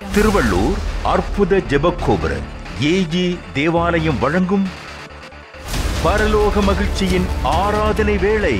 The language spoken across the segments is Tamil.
திருவள்ளூர் அற்புத ஜெபக்கோபுர ஏஜி தேவாலயம் வழங்கும் பரலோக மகிழ்ச்சியின் ஆராதனை வேளை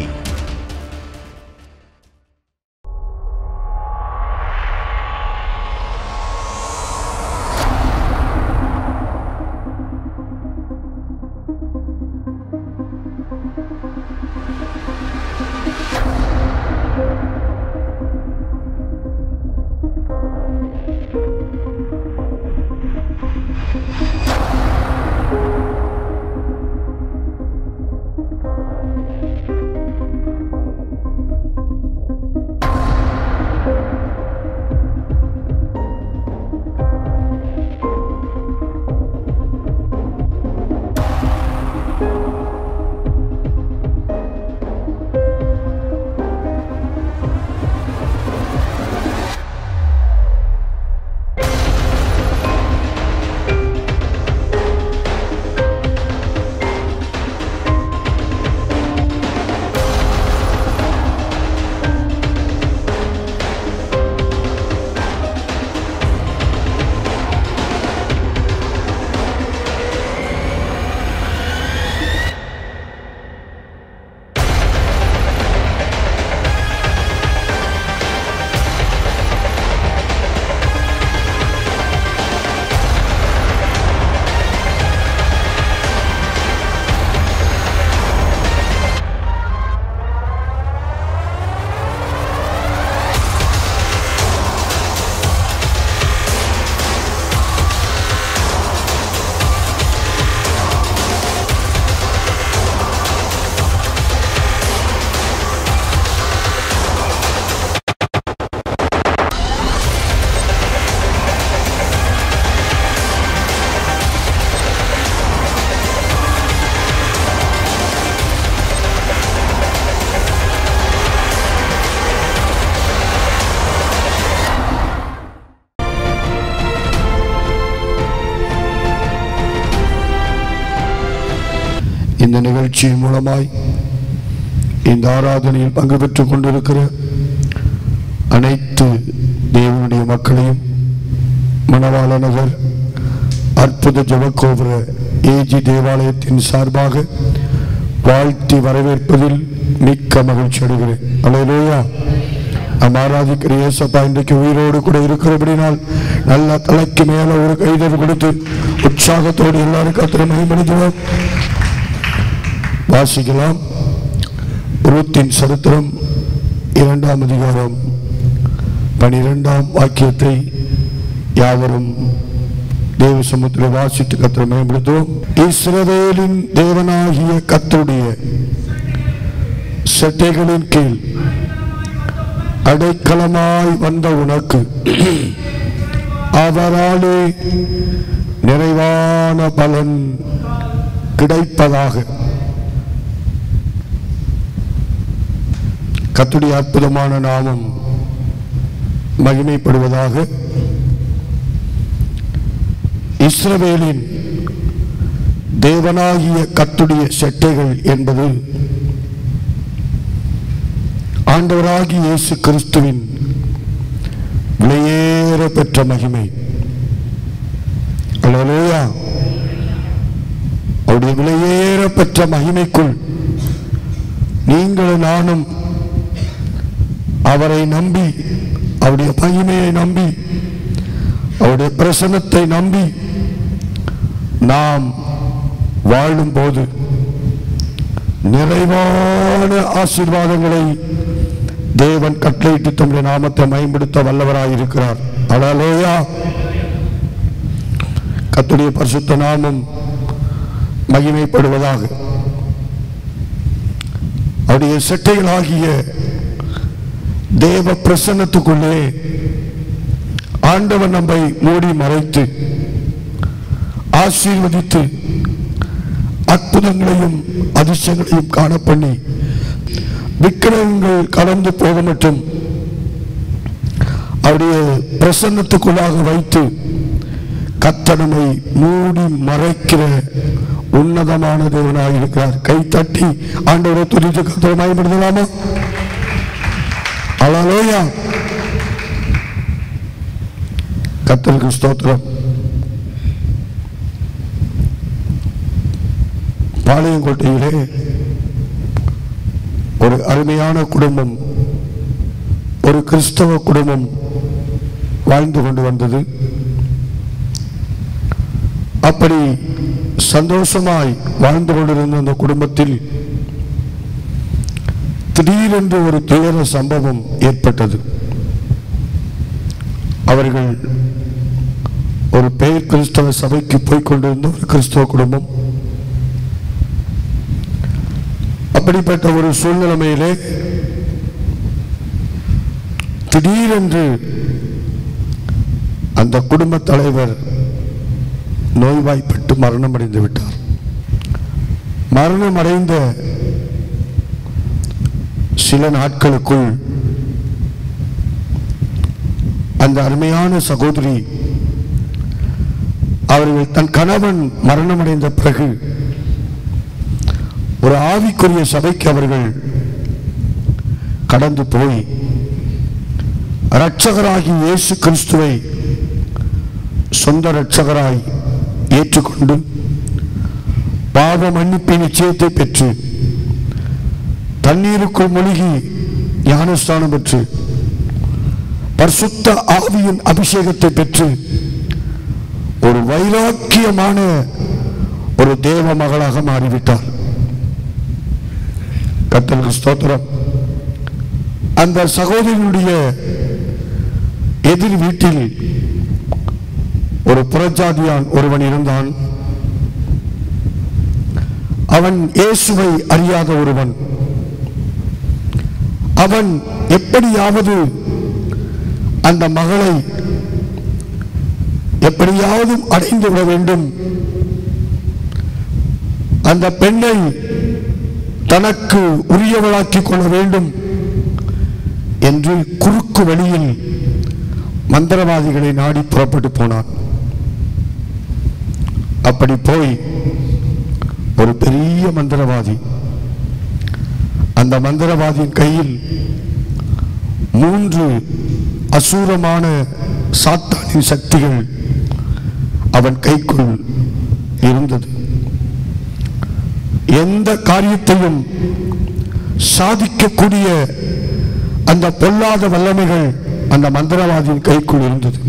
இந்த நிகழ்ச்சியின் மூலமாய் இந்த ஆராதனையில் பங்கு பெற்றுக் கொண்டிருக்கிற அனைத்து தேவனுடைய மக்களையும் மணவாள நகர் அற்புத ஜபக்கோபுர ஏஜி தேவாலயத்தின் சார்பாக வாழ்த்தி வரவேற்பதில் மிக்க மகிழ்ச்சி அடைகிறேன் அலையிலோயா நாம் ஆராதிக்கிற இயேசப்பா இன்றைக்கு உயிரோடு கூட இருக்கிறபடினால் நல்ல தலைக்கு மேல ஒரு கைதறி கொடுத்து உற்சாகத்தோடு எல்லாரும் கத்திர மகிமைப்படுத்துவோம் வாசிக்கலாம் ரூத்தின் சரித்திரம் இரண்டாம் அதிகாரம் பனிரெண்டாம் வாக்கியத்தை யாவரும் தேவ சமுத்திர வாசித்து கத்திர மேம்படுத்துவோம் இஸ்ரவேலின் தேவனாகிய கத்தருடைய சட்டைகளின் கீழ் அடைக்கலமாய் வந்த உனக்கு அவராலே நிறைவான பலன் கிடைப்பதாக கத்துடைய அற்புதமான நாமம் மகிமைப்படுவதாக இஸ்ரவேலின் தேவனாகிய கத்துடைய செட்டைகள் என்பது ஆண்டவராகிய இயேசு கிறிஸ்துவின் விலையேற பெற்ற மகிமை அல்லேலூயா அவருடைய விலையேற பெற்ற மகிமைக்குள் நீங்களும் நானும் அவரை நம்பி அவருடைய மகிமையை நம்பி அவருடைய பிரசன்னத்தை நம்பி நாம் வாழும்போது நிறைவான ஆசீர்வாதங்களை தேவன் கட்டளையிட்டு தம்முடைய நாமத்தை மேம்படுத்த வல்லவராயிருக்கிறார் அடாலேயா கத்துடைய பரிசுத்த நாமம் மகிமைப்படுவதாக அவருடைய செட்டைகளாகிய தேவ பிரசன்னத்துக்குள்ளே ஆண்டவன் நம்மை மூடி மறைத்து ஆசீர்வதித்து அற்புதங்களையும் அதிசயங்களையும் காண பண்ணி விக்கிரகங்கள் கடந்து போக மட்டும் அவருடைய பிரசன்னத்துக்குள்ளாக வைத்து கத்தனமை மூடி மறைக்கிற உன்னதமான தேவனாக இருக்கிறார் கை தட்டி ஆண்டவரை துதித்து கத்தரை மயப்படுத்தலாமா அலலோயா கத்தருக்கு ஸ்தோத்திரம் பாளையங்கோட்டையிலே ஒரு அருமையான குடும்பம் ஒரு கிறிஸ்தவ குடும்பம் வாழ்ந்து கொண்டு வந்தது அப்படி சந்தோஷமாய் வாழ்ந்து கொண்டிருந்த அந்த குடும்பத்தில் திடீரென்று ஒரு துயர சம்பவம் ஏற்பட்டது அவர்கள் ஒரு பெயர் கிறிஸ்தவ சபைக்கு போய் கொண்டிருந்த ஒரு கிறிஸ்தவ குடும்பம் அப்படிப்பட்ட ஒரு சூழ்நிலைமையிலே திடீரென்று அந்த குடும்ப தலைவர் நோய்வாய்ப்பட்டு மரணம் அடைந்து விட்டார் மரணம் அடைந்த சில நாட்களுக்குள் அந்த அருமையான சகோதரி அவர்கள் தன் கணவன் மரணமடைந்த பிறகு ஒரு ஆவிக்குரிய சபைக்கு அவர்கள் கடந்து போய் இரட்சகராகி இயேசு கிறிஸ்துவை சொந்த இரட்சகராய் ஏற்றுக்கொண்டு பாவ மன்னிப்பு நிச்சயத்தை பெற்று தண்ணீருக்குள் மூழ்கி ஞானஸ்தானம் பெற்று பரிசுத்த ஆவியின் அபிஷேகத்தை பெற்று ஒரு வைராக்கியமான ஒரு தேவ மகளாக மாறிவிட்டார் கத்தலுக்கு ஸ்தோத்திரம் அந்த சகோதரனுடைய எதிர் வீட்டில் ஒரு புறஜாதியான் ஒருவன் இருந்தான் அவன் இயேசுவை அறியாத ஒருவன் அவன் எப்படியாவது அந்த மகளை எப்படியாவது அடைந்து விட வேண்டும் அந்த பெண்ணை தனக்கு உரியவளாக்கிக் கொள்ள வேண்டும் என்று குறுக்கு வழியில் மந்திரவாதிகளை நாடி புறப்பட்டு போனான் அப்படி போய் ஒரு பெரிய மந்திரவாதி அந்த மந்திரவாதியின் கையில் மூன்று அசூரமான சாத்தானின் சக்திகள் அவன் கைக்குள் இருந்தது எந்த காரியத்தையும் சாதிக்கக்கூடிய அந்த பொல்லாத வல்லமைகள் அந்த மந்திரவாதியின் கைக்குள் இருந்தது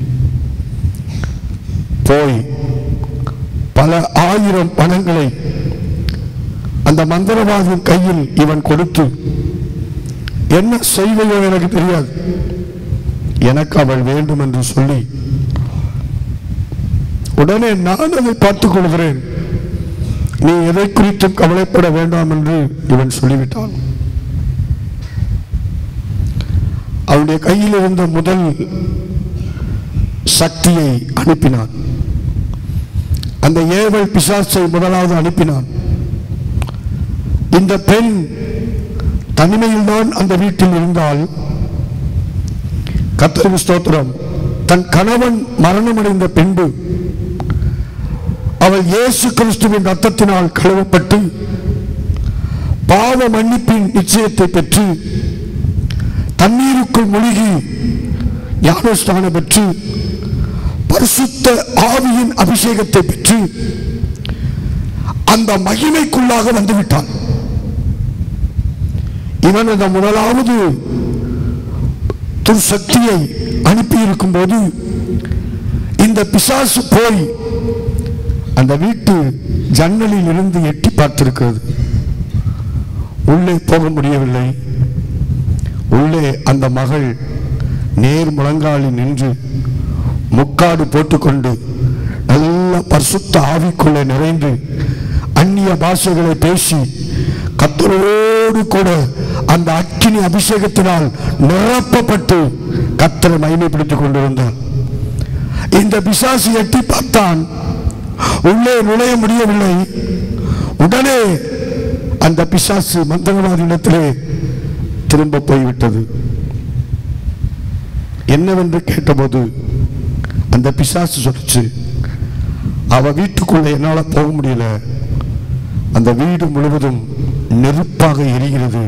போய் பல ஆயிரம் பணங்களை அந்த மந்திரவாதியின் கையில் இவன் கொடுத்து என்ன செய்வையோ எனக்கு தெரியாது எனக்கு அவள் வேண்டும் என்று சொல்லி உடனே நான் அதை பார்த்துக் கொள்கிறேன் நீ எதை குறித்தும் கவலைப்பட வேண்டாம் என்று இவன் சொல்லிவிட்டான் அவனுடைய கையில் இருந்த முதல் சக்தியை அனுப்பினான் அந்த ஏவல் பிசாசை முதலாவது அனுப்பினான் இந்த பெண் தனிமையில்தான் அந்த வீட்டில் இருந்தால் கத்தருக்கு ஸ்தோத்திரம் தன் கணவன் மரணமடைந்த பின்பு அவள் இயேசு கிறிஸ்துவின் ரத்தத்தினால் கழுவப்பட்டு பாவ மன்னிப்பின் நிச்சயத்தை பெற்று தண்ணீருக்குள் மூழ்கி ஞானஸ்தானம் பெற்று பரிசுத்த ஆவியின் அபிஷேகத்தை பெற்று அந்த மகிமைக்குள்ளாக வந்துவிட்டான் இவன் அந்த முதலாவது துர்சக்தியை அனுப்பியிருக்கும் போது இந்த பிசாசு போய் அந்த வீட்டு ஜன்னலில் இருந்து எட்டி பார்த்திருக்கிறது உள்ளே போக முடியவில்லை உள்ளே அந்த மகள் நேர் முழங்காலில் நின்று முக்காடு போட்டுக்கொண்டு நல்ல பரிசுத்த ஆவிக்குள்ளே நிறைந்து அந்நிய பாஷைகளை பேசி கத்தரோடு கூட அந்த அக்கினி அபிஷேகத்தினால் நிரப்பப்பட்டு கத்தரை மகிமைப்படுத்திக் கொண்டிருந்தார் இந்த பிசாசு எட்டி பார்த்தான் உள்ளே நுழைய முடியவில்லை உடனே அந்த பிசாசு மந்திரவாதியிடத்திலே திரும்ப போய்விட்டது என்னவென்று கேட்டபோது அந்த பிசாசு சொல்லுச்சு அவ வீட்டுக்குள்ள என்னால போக முடியல அந்த வீடு முழுவதும் நெருப்பாக எரிகிறது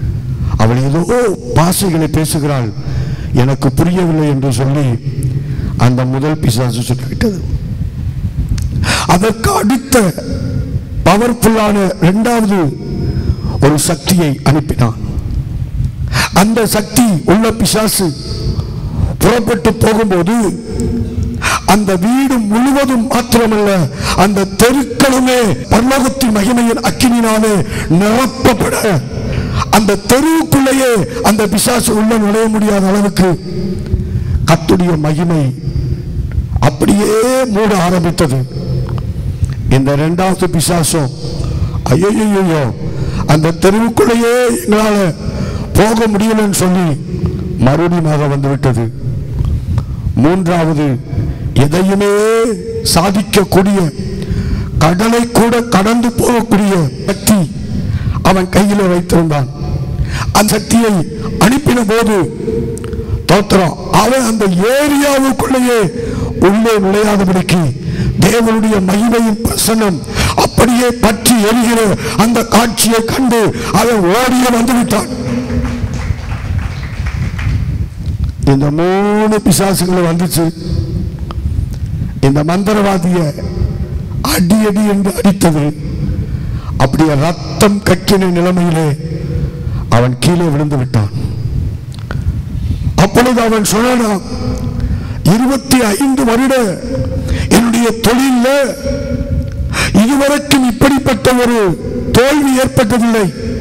அவள் ஏதோ பாசைகளை பேசுகிறாள் எனக்கு புரியவில்லை என்று சொல்லி அந்த முதல் பிசாசு சொல்லிவிட்டது அதற்கு அடுத்த பவர்ஃபுல்லான இரண்டாவது ஒரு சக்தியை அனுப்பினான் அந்த சக்தி உள்ள பிசாசு புறப்பட்டு போகும்போது அந்த வீடு முழுவதும் மாத்திரமல்ல அந்த தெருக்களுமே பரலோகத்தின் மகிமையின் அக்கினினாலே நிரப்பப்பட அந்த தெருவுக்குள்ளேயே அந்த பிசாசு உள்ள நுழைய முடியாத அளவுக்கு கத்துடைய மகிமை அப்படியே மூட ஆரம்பித்தது இந்த இரண்டாவது பிசாசம் ஐயோ அந்த தெருவுக்குள்ளேயே எங்களால போக முடியலன்னு சொல்லி மறுபடியும் வந்து விட்டது மூன்றாவது எதையுமே சாதிக்கக்கூடிய கடலை கூட கடந்து போகக்கூடிய சக்தி அவன் கையில் வைத்திருந்தான் அந்த சக்தியை அனுப்பின போது தோத்திரம் அவன் அந்த ஏரியாவுக்குள்ளேயே உள்ளே நுழையாதபடிக்கு தேவனுடைய மகிமையின் பிரசன்னம் அப்படியே பற்றி எரிகிற அந்த காட்சியை கண்டு அவன் ஓடிய வந்து விட்டான் இந்த மூணு பிசாசுகள் வந்துச்சு இந்த மந்திரவாதிய அடி அடி என்று அடித்தது அப்படியே ரத்தம் கக்கின நிலைமையிலே அவன் கீழே விழுந்து விட்டான் அப்பொழுது அவன் சொன்னான் இருபத்தி ஐந்து வருட என்னுடைய தொழில இதுவரைக்கும் இப்படிப்பட்ட ஒரு தோல்வி ஏற்பட்டதில்லை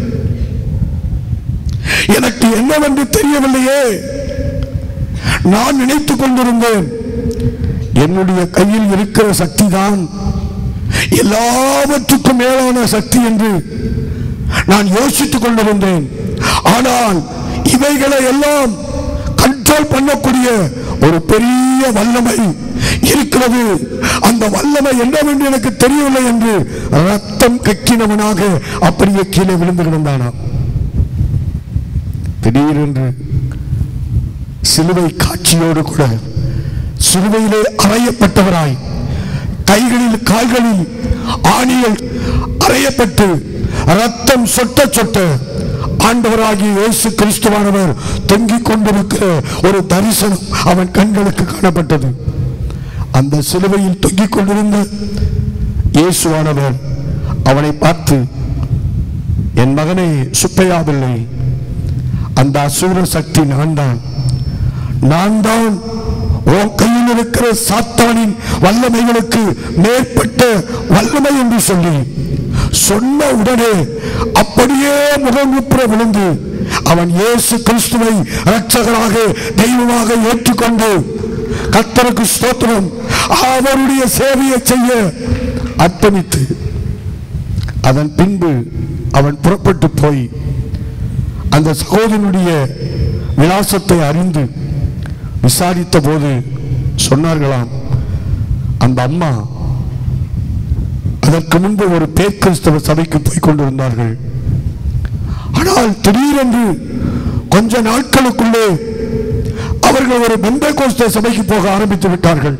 எனக்கு என்னவென்று தெரியவில்லையே நான் நினைத்துக் கொண்டிருந்தேன் என்னுடைய கையில் இருக்கிற சக்தி தான் எல்லாவற்றுக்கும் மேலான சக்தி என்று நான் யோசித்துக் கொண்டிருந்தேன் ஆனால் இவைகளை எல்லாம் கண்ட்ரோல் பண்ணக்கூடிய ஒரு பெரிய வல்லமை இருக்கிறது அந்த வல்லமை என்னவென்று எனக்கு தெரியவில்லை என்று ரத்தம் கக்கினவனாக அப்படியே கீழே விழுந்து கிடந்தானாம் திடீரென்று சிலுவை காட்சியோடு கூட சிலுவையிலே அறையப்பட்டவராய் கைகளில் கால்களில் ஆணிகள் அறையப்பட்டு ரத்தம் சொட்ட சொட்ட ஆண்டவராகிய இயேசு கிறிஸ்துவானவர் தொங்கிக் கொண்டிருக்கிற ஒரு தரிசனம் அவன் கண்களுக்கு காணப்பட்டது அந்த சிலுவையில் தொங்கிக் கொண்டிருந்த இயேசுவானவர் அவனை பார்த்து என் மகனை சுப்பையாவில்லை அந்த அசூர சக்தி நான் தான் நான் தான் உன் கையில் இருக்கிற சாத்தானின் வல்லமைகளுக்கு மேற்பட்ட வல்லமை என்று சொல்லி சொன்ன உடனே அப்படியே முகங்குப்புற விழுந்து அவன் இயேசு கிறிஸ்துவை இரட்சகராக தெய்வமாக ஏற்றுக்கொண்டு கர்த்தருக்கு ஸ்தோத்திரம் அவருடைய சேவையை செய்ய அர்ப்பணித்து அதன் பின்பு அவன் புறப்பட்டு போய் அந்த சகோதரனுடைய விலாசத்தை அறிந்து விசாரித்த போது சொன்னார்களாம் அந்த அம்மா அதற்கு முன்பு ஒரு பேர் கிறிஸ்தவ சபைக்கு போய் கொண்டிருந்தார்கள் ஆனால் திடீரென்று கொஞ்ச நாட்களுக்குள்ளே அவர்கள் ஒரு பெந்த கோஸ்த சபைக்கு போக ஆரம்பித்து விட்டார்கள்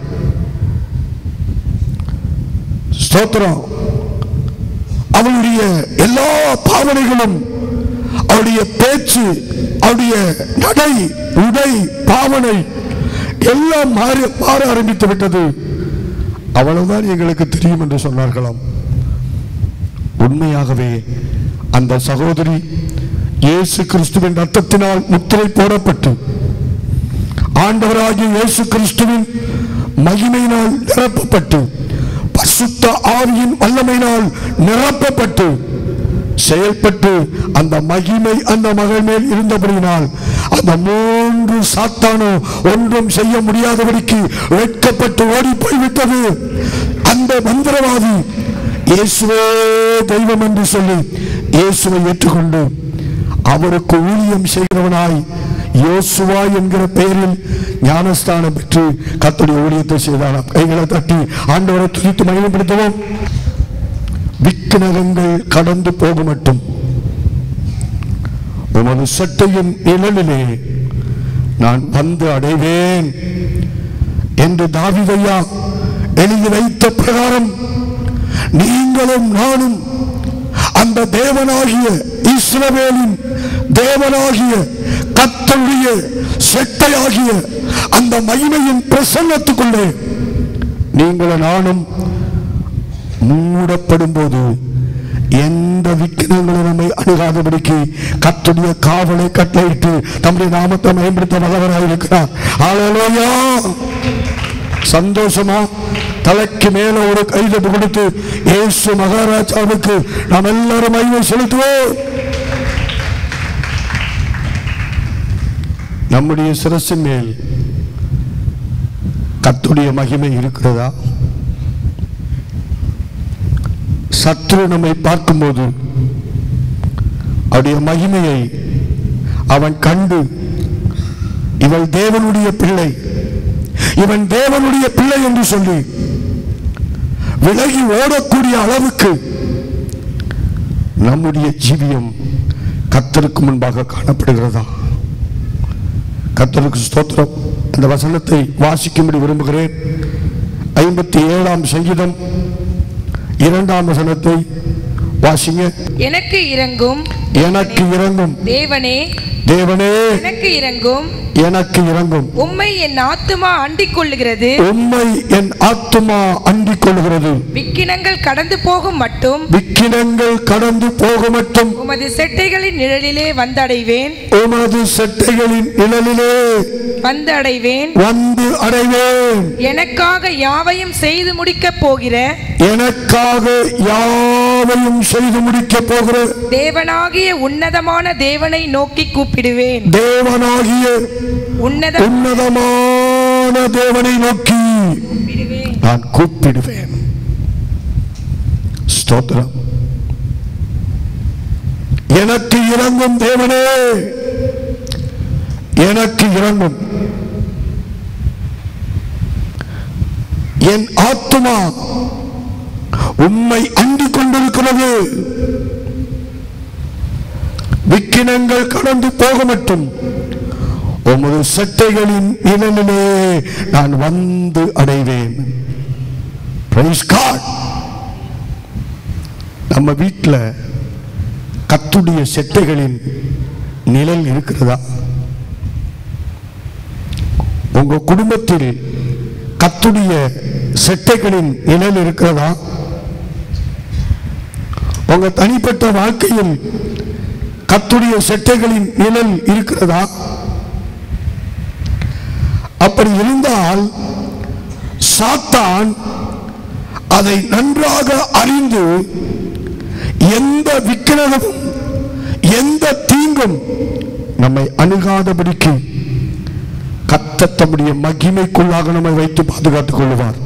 ஸ்தோத்திரம் அவளுடைய எல்லா பாவனைகளும் அவருடைய பேச்சு அவருடைய நடை உடை பாவனை எல்லாம் மாறி மாற ஆரம்பித்து விட்டது அவ்வளவுதான் எங்களுக்கு தெரியும் என்று சொன்னார்களாம் உண்மையாகவே அந்த சகோதரி இயேசு கிறிஸ்துவின் ரத்தத்தினால் முத்திரை போடப்பட்டு ஆண்டவராகிய இயேசு கிறிஸ்துவின் மகிமையினால் நிரப்பப்பட்டு பசுத்த ஆவியின் வல்லமையினால் நிரப்பப்பட்டு செயல்பட்டு அந்த மகிமை அந்த மகள் மேல் இருந்தபடியினால் அந்த மூன்று சாத்தானோ ஒன்றும் செய்ய முடியாதபடிக்கு வெட்கப்பட்டு ஓடி போய்விட்டது அந்த மந்திரவாதி இயேசுவே தெய்வம் என்று சொல்லி இயேசுவை ஏற்றுக்கொண்டு அவருக்கு ஊழியம் செய்கிறவனாய் யோசுவா என்கிற பெயரில் ஞானஸ்தானம் பெற்று கத்துடைய ஊழியத்தை செய்தாராம் கைகளை தட்டி ஆண்டவரை துதித்து மகிமைப்படுத்துவோம் விக்கினகங்கள் கடந்து போக மட்டும் உமது சட்டையின் நிழலிலே நான் வந்து அடைவேன் என்று தாவிதையா எழுதி வைத்த பிரகாரம் நீங்களும் நானும் அந்த தேவனாகிய இஸ்ரவேலின் தேவனாகிய கத்தருடைய செட்டையாகிய அந்த மகிமையின் பிரசன்னத்துக்குள்ளே நீங்கள் நானும் மூடப்படும் போது எந்த விக்கினங்களும் நம்மை அணுகாதபடிக்கு கத்துடைய காவலை கட்டளையிட்டு தம்முடைய நாமத்தை மேம்படுத்த வல்லவராக இருக்கிறார் ஹalleluya சந்தோஷமா தலைக்கு மேல ஒரு கைதட்டு கொடுத்து இயேசு மகாராஜாவுக்கு நாம் எல்லாரும் மகிமை செலுத்துவோம் நம்முடைய சிரசின் மேல் கத்துடைய மகிமை இருக்கிறதா சத்ரு நம்மை பார்க்கும்போது அவருடைய மகிமையை அவன் கண்டு இவள் தேவனுடைய பிள்ளை இவன் தேவனுடைய பிள்ளை என்று சொல்லி விலகி ஓடக்கூடிய அளவுக்கு நம்முடைய ஜீவியம் கத்தருக்கு முன்பாக காணப்படுகிறதா கத்தருக்கு ஸ்தோத்திரம் அந்த வசனத்தை வாசிக்கும்படி விரும்புகிறேன் ஐம்பத்தி ஏழாம் சங்கீதம் இரண்டாம் வசனத்தை வாசிங்க எனக்கு இறங்கும் எனக்கு இறங்கும் தேவனே தேவனே எனக்கு இறங்கும் எனக்கு இறங்கும் உம்மை என் ஆத்துமா அண்டிக் கொள்ளுகிறது உம்மை என் ஆத்துமா அண்டிக் கொள்கிறது விக்கினங்கள் கடந்து போகும் மட்டும் விக்கினங்கள் கடந்து போக மட்டும் உமது செட்டைகளின் நிழலிலே வந்தடைவேன் உமது செட்டைகளின் நிழலிலே வந்து அடைவேன் வந்து அடைவேன் எனக்காக யாவையும் செய்து முடிக்கப் போகிற எனக்காக யாவையும் செய்து முடிக்கப் போகிற தேவனாகிய உன்னதமான தேவனை நோக்கி கூப்பிடுவேன் தேவனாகிய உன்னத உன்னதமான தேவனை நோக்கி கூப்பிடுவேன் நான் கூப்பிடுவேன் ஸ்தோத்திரம் எனக்கு இறங்கும் தேவனே எனக்கு இறங்கும் என் ஆத்துமா உம்மை அண்டிக் கொண்டிருக்கிறது விக்கினங்கள் கடந்து போக மட்டும் உமது சட்டைகளின் நிழலிலே நான் வந்து அடைவேன் Praise God. நம்ம வீட்டில் கத்துடைய செட்டைகளின் நிழல் இருக்கிறதா உங்க குடும்பத்தில் கத்துடைய செட்டைகளின் நிழல் இருக்கிறதா உங்க தனிப்பட்ட வாழ்க்கையில் கத்துடைய செட்டைகளின் நிழல் இருக்கிறதா அப்படி இருந்தால் சாத்தான் அதை நன்றாக அறிந்து எந்த விக்கிரகமும் எந்த தீங்கும் நம்மை அணுகாதபடிக்கு கத்த தம்முடைய மகிமைக்குள்ளாக நம்மை வைத்து பாதுகாத்துக் கொள்வார்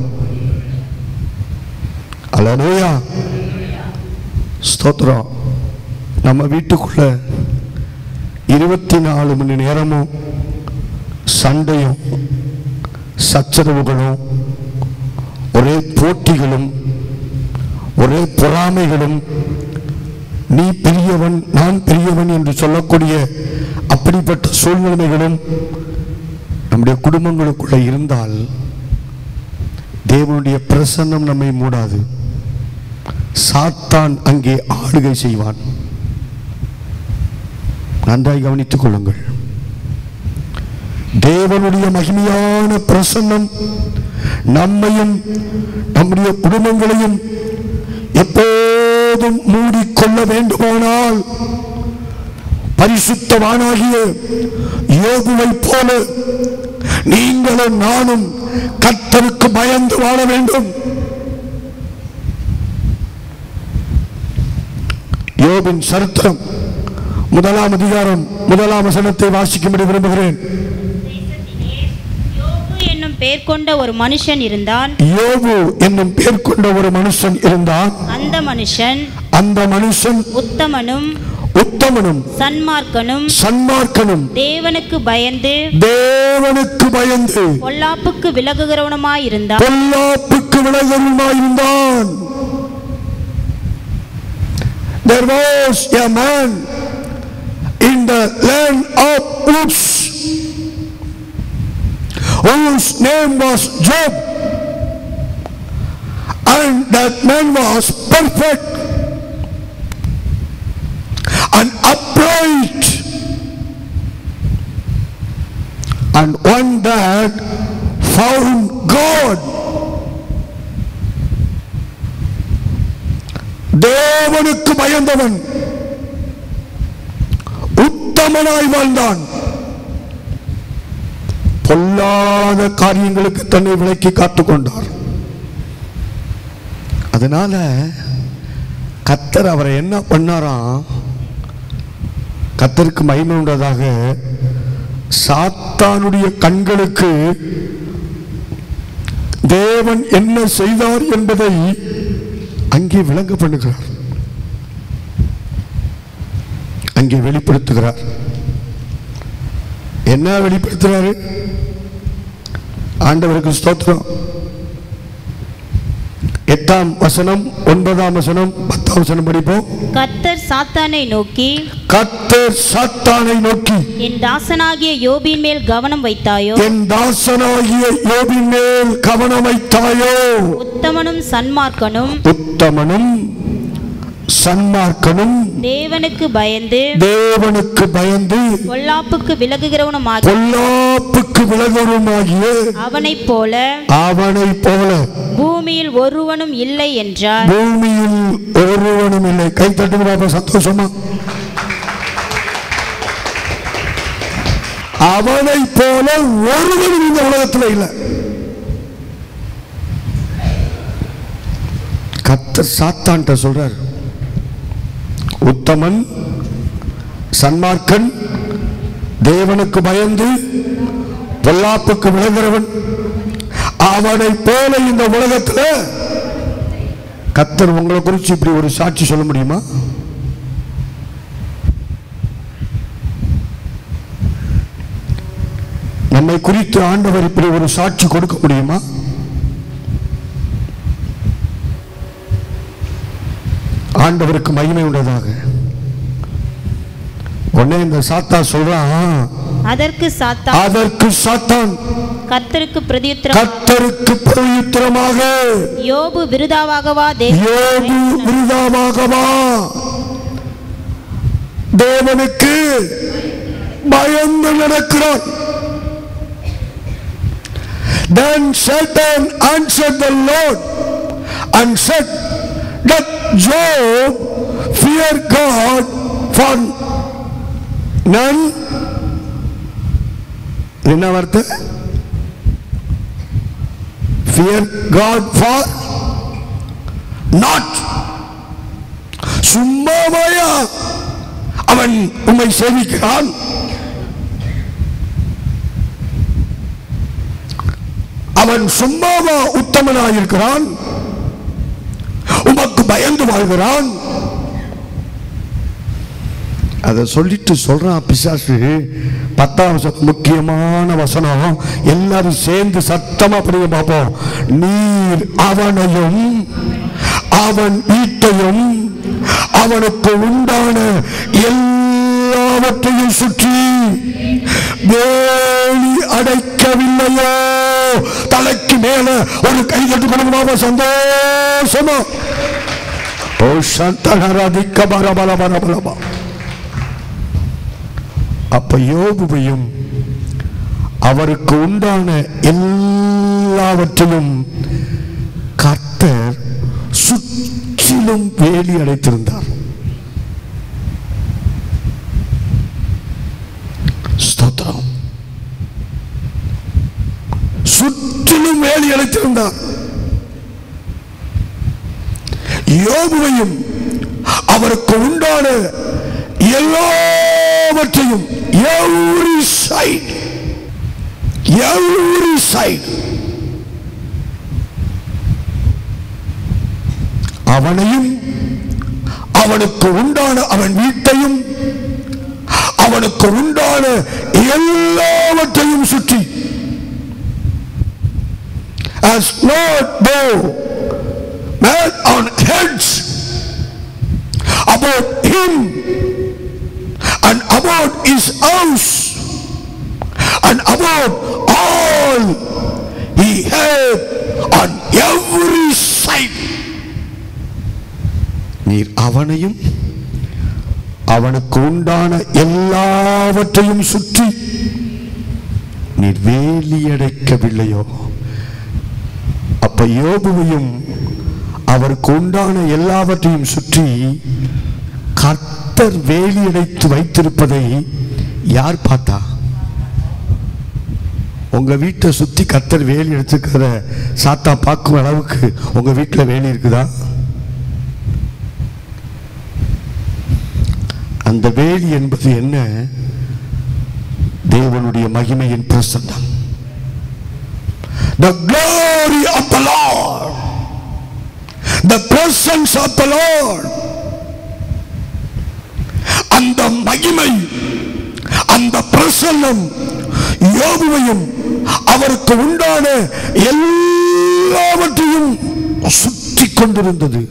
அல்லேலூயா ஸ்தோத்திரம் நம்ம வீட்டுக்குள்ள இருபத்தி நாலு மணி நேரமும் சண்டையும் சச்சரவுகளும் ஒரே போட்டிகளும் ஒரே பொறாமைகளும் நீ பெரியவன் நான் பெரியவன் என்று சொல்லக்கூடிய அப்படிப்பட்ட சூழ்நிலைகளும் நம்முடைய குடும்பங்களுக்குள்ள இருந்தால் தேவனுடைய பிரசன்னம் நம்மை மூடாது சாத்தான் அங்கே ஆளுகை செய்வான் நன்றாய் கவனித்துக் கொள்ளுங்கள் தேவனுடைய மகிமையான பிரசன்னம் நம்மையும் நம்முடைய குடும்பங்களையும் எப்போதும் மூடிக்கொள்ள வேண்டுமானால் பரிசுத்தவானாகிய யோகுவைப் போல நீங்களும் நானும் கர்த்தருக்கு பயந்து வாழ வேண்டும் யோபின் சரித்திரம் முதலாம் அதிகாரம் முதலாம் வசனத்தை வாசிக்கும்படி விரும்புகிறேன் யோபு என்னும் பெயர் கொண்ட ஒரு மனுஷன் இருந்தான் யோபு என்னும் பேர் கொண்ட ஒரு மனுஷன் இருந்தான் அந்த மனுஷன் அந்த மனுஷன் உத்தமனும் உத்தமனும் சன்மார்க்கனும் சன்மார்க்கனும் தேவனுக்கு பயந்து தேவனுக்கு பயந்து பொல்லாப்புக்கு விலகுகிறவனுமாயிருந்தான் பொல்லாப்புக்கு விலகருமாயிருந்தான் There was a man in the land of Uz whose name was Job and that man was perfect and upright and one that found God. தேவனுக்கு பயந்தவன் உத்தமனாய் வாழ்ந்தான் பொல்லாத காரியங்களுக்கு தன்னை விலக்கி காத்துக் கொண்டார் அதனால கத்தர் அவரை என்ன பண்ணாராம் கத்தருக்கு மகிமை உண்டதாக சாத்தானுடைய கண்களுக்கு தேவன் என்ன செய்தார் என்பதை அங்கே விளங்க பண்ணுகிறார் அங்கே வெளிப்படுத்துகிறார் என்ன வெளிப்படுத்துறாரு ஆண்டவருக்கு ஸ்தோத்திரம் எட்டாம் வசனம் ஒன்பதாம் வசனம் பத்தாம் வசனம் படிப்போம் கர்த்தர் சாத்தானை நோக்கி கத்தர் சாத்தானை நோக்கி என் தாசனாகிய யோபின் மேல் கவனம் வைத்தாயோ என் தாசனாகிய யோபின் மேல் கவனம் வைத்தாயோ உத்தமனும் சன்மார்க்கனும் உத்தமனும் சன்மார்க்கனும் தேவனுக்கு பயந்து தேவனுக்கு பயந்து பொல்லாப்புக்கு விலகுகிறவனுமாகி பொல்லாப்புக்கு விலகுவருமாகிய அவனைப் போல அவனைப் போல பூமியில் ஒருவனும் இல்லை என்றார் பூமியில் ஒருவனும் இல்லை கை தட்டுங்க பாப்பா சந்தோஷமா அவனைப் போல ஒருவனும் இந்த உலகத்தில் இல்லை கத்தர் சாத்தான்ட்ட சொல்றார் உத்தமன் சன்மார்க்கன் தேவனுக்கு பயந்து பொல்லாப்புக்கு விலகிறவன் அவனைப் போல இந்த உலகத்துல கத்தர் உங்களை குறித்து இப்படி ஒரு சாட்சி சொல்ல முடியுமா நம்மை குறித்து ஆண்டவர் இப்படி ஒரு சாட்சி கொடுக்க முடியுமா ஆண்டவருக்கு மகிமை உண்டதாக உடனே இந்த சாத்தா சொல்றான் அதற்கு சாத்தான் அதற்கு சாத்தான் கர்த்தருக்கு பிரதியுத்தரம் கத்தருக்கு பிரயுத்தரமாக யோபு விருதாவாகவா யோபு தேவன் விருதாவாகவா தேவனுக்கு பயந்து நடக்கிறான் Then Satan answered the Lord and said, Doth Job fear God for none? என்ன வார்த்தை fear God for not சும்மாவாயா அவன் உம்மை சேவிக்கிறான் அவன் சும்மாவா உத்தமனாயிருக்கிறான் உமக்கு பயந்து வாழ்கிறான் அதை சொல்லிட்டு சொல்றான் பிசாசு பத்தாம் வசனம் முக்கியமான வசனம் எல்லாரும் சேர்ந்து சத்தமா படிக்க பார்ப்போம் நீர் அவனையும் அவன் வீட்டையும் அவனுக்கு உண்டான எல்லாவற்றையும் சுற்றி வேலி அடைக்கவில்லையோ தலைக்கு மேல ஒரு கை தட்டு கொடுக்கணுமா சந்தோஷமா ஓ சந்தனரதிக்க பர பல பல பலமா அப்ப யோபுவையும் அவருக்கு உண்டான எல்லாவற்றையும் கர்த்தர் சுற்றிலும் வேலி அடைத்திருந்தார் ஸ்தோத்திரம் சுற்றிலும் வேலி அடைத்திருந்தார் யோபுவையும் அவருக்கு உண்டான எல்லாவற்றையும் every side every side அவனையும் அவனுக்கு உண்டான அவன் வீட்டையும் அவனுக்கு உண்டான எல்லாவற்றையும் சுற்றி as Lord bow man on heads about him and about his house and about all he had on every side நீர் அவனையும் அவனுக்கு உண்டான எல்லாவற்றையும் சுற்றி நீர் வேலியடைக்கவில்லையோ அப்ப யோபுவையும் அவருக்கு உண்டான எல்லாவற்றையும் சுற்றி கர்த்தர் வேலியடைத்து வைத்திருப்பதை யார் பார்த்தா உங்க வீட்டை சுத்தி கர்த்தர் வேலி எடுத்துக்கிறத சாத்தா பார்க்கும் அளவுக்கு உங்க வீட்டில் வேலி இருக்குதா அந்த வேலி என்பது என்ன தேவனுடைய மகிமையின் பிரசன்னம் the glory of the Lord the presence of the Lord அந்த மகிமை அந்த பிரசன்னம் யோபுவையும் அவருக்கு உண்டான எல்லாவற்றையும் சுற்றி கொண்டிருந்தது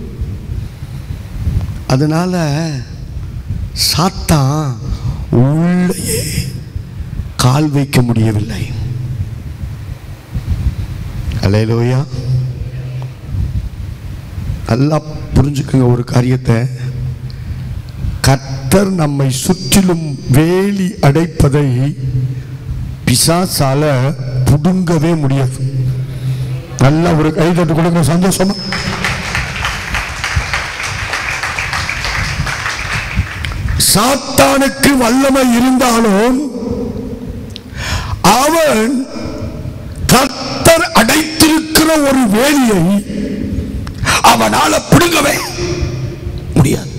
அதனால சாத்தான் உள்ளே கால் வைக்க முடியவில்லை அலையலோயா நல்லா புரிஞ்சுக்குங்க ஒரு காரியத்தை கர்த்தர் நம்மை சுற்றிலும் வேலி அடைப்பதை பிசாசால புடுங்கவே முடியாது நல்லா ஒரு கை தட்டு கொடுங்க சந்தோஷமா சாத்தானுக்கு வல்லமை இருந்தாலும் அவன் கர்த்தர் அடைத்திருக்கிற ஒரு வேலியை அவனால பிடுங்கவே முடியாது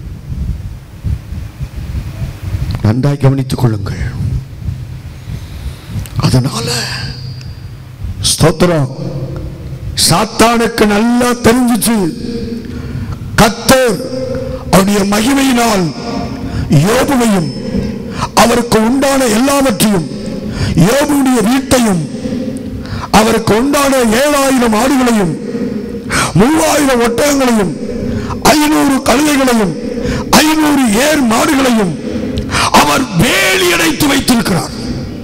நன்றாய் கவனித்துக் கொள்ளுங்கள் அதனால ஸ்தோத்திரம் சாத்தானுக்கு நல்லா தெரிஞ்சிச்சு கத்தர் அவருடைய மகிமையினால் யோபுவையும் அவருக்கு உண்டான எல்லாவற்றையும் யோபுடைய வீட்டையும் அவருக்கு உண்டான ஏழாயிரம் ஆடுகளையும் மூவாயிரம் ஒட்டகங்களையும் ஐநூறு கழுதைகளையும் ஐநூறு ஏர் மாடுகளையும் அவர் வேலி அடைத்து வைத்திருக்கிறார்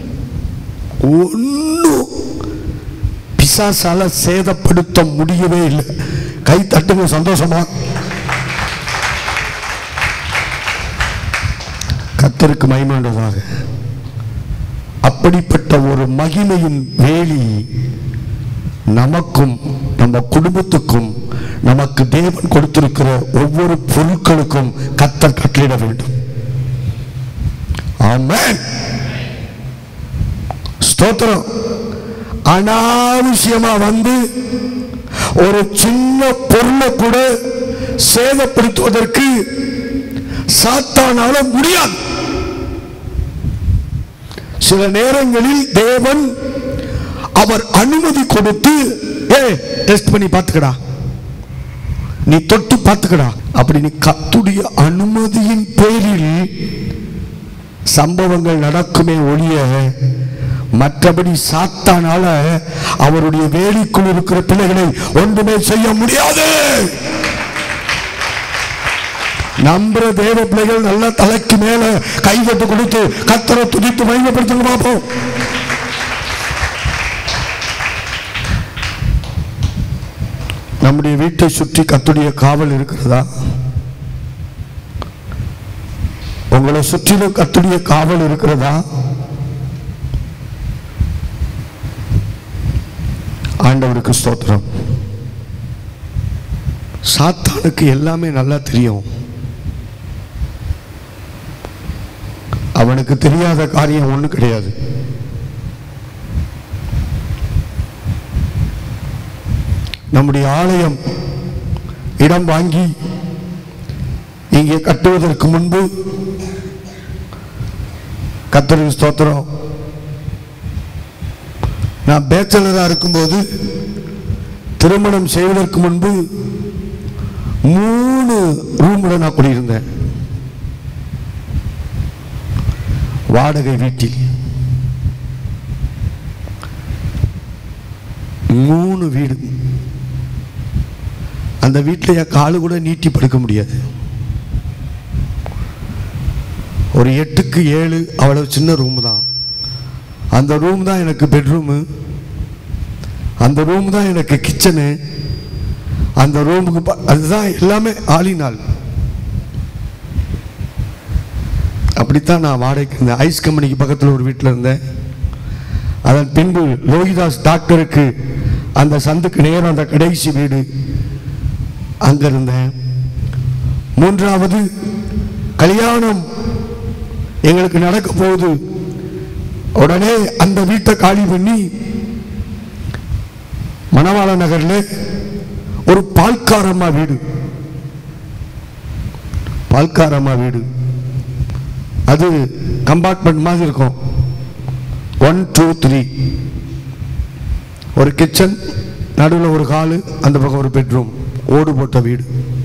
ஒன்னும் பிசாசால சேதப்படுத்த முடியவே இல்லை கை தட்டுங்க சந்தோஷமா கத்தருக்கு மகிமைன்றதாக அப்படிப்பட்ட ஒரு மகிமையின் வேலி நமக்கும் நம்ம குடும்பத்துக்கும் நமக்கு தேவன் கொடுத்திருக்கிற ஒவ்வொரு பொருட்களுக்கும் கத்தர் கட்டளிட வேண்டும் ஆமென் ஸ்தோத்திரம் அனாவசியமா வந்து ஒரு சின்ன பொருளை கூட சேதப்படுத்துவதற்கு சாத்தானால முடியாது சில நேரங்களில் தேவன் அவர் அனுமதி கொடுத்து ஏ டெஸ்ட் பண்ணி பார்த்துக்கடா நீ தொட்டு பார்த்துக்கடா அப்படி நீ கத்துடைய அனுமதியின் பேரில் சம்பவங்கள் நடக்குமே ஒழிய மற்றபடி சாத்தானால அவருடைய வேலிக்குள் இருக்கிற பிள்ளைகளை ஒன்றுமே செய்ய முடியாது நம்புற தேவ பிள்ளைகள் நல்ல தலைக்கு மேல கைதட்டு கொடுத்து கத்தரை துடித்து மயங்கப்படுத்துங்க பார்ப்போம் நம்முடைய வீட்டை சுற்றி கத்துடைய காவல் இருக்கிறதா உங்களை சுற்றிலும் கத்துடைய காவல் இருக்கிறதா ஆண்டவருக்கு ஸ்தோத்திரம் சாத்தானுக்கு எல்லாமே நல்லா தெரியும் அவனுக்கு தெரியாத காரியம் ஒண்ணு கிடையாது நம்முடைய ஆலயம் இடம் வாங்கி இங்கே கட்டுவதற்கு முன்பு கத்தருக்கு ஸ்தோத்திரம் நான் பேச்சலராக இருக்கும்போது திருமணம் செய்வதற்கு முன்பு மூணு ரூம்ல நான் குடியிருந்தேன் வாடகை வீட்டில் மூணு வீடு அந்த வீட்டில் என் காலு கூட நீட்டி படுக்க முடியாது ஒரு எட்டுக்கு ஏழு அவ்வளவு சின்ன ரூம் தான் அந்த ரூம் தான் எனக்கு பெட்ரூமு அந்த ரூம் தான் எனக்கு கிச்சனு அந்த ரூமுக்கு ப- அதுதான் எல்லாமே ஆளினால் அப்படித்தான் நான் வாடகைக்கு இருந்தேன் ஐஸ் கம்பெனிக்கு பக்கத்தில் ஒரு வீட்டில் இருந்தேன் அதன் பின்பு லோகிதாஸ் டாக்டருக்கு அந்த சந்துக்கு நேரம் அந்த கடைசி வீடு அங்க இருந்தேன் மூன்றாவது கல்யாணம் எங்களுக்கு நடக்க போகுது உடனே அந்த வீட்டை காலி பண்ணி மணவாள நகர்ல ஒரு பால்காரம்மா வீடு பால்காரம்மா வீடு அது கம்பார்ட்மெண்ட் மாதிரி இருக்கும் ஒன் டூ த்ரீ ஒரு கிச்சன் நடுவில் ஒரு ஹாலு அந்த பக்கம் ஒரு பெட்ரூம் ஓடு போட்ட வீடு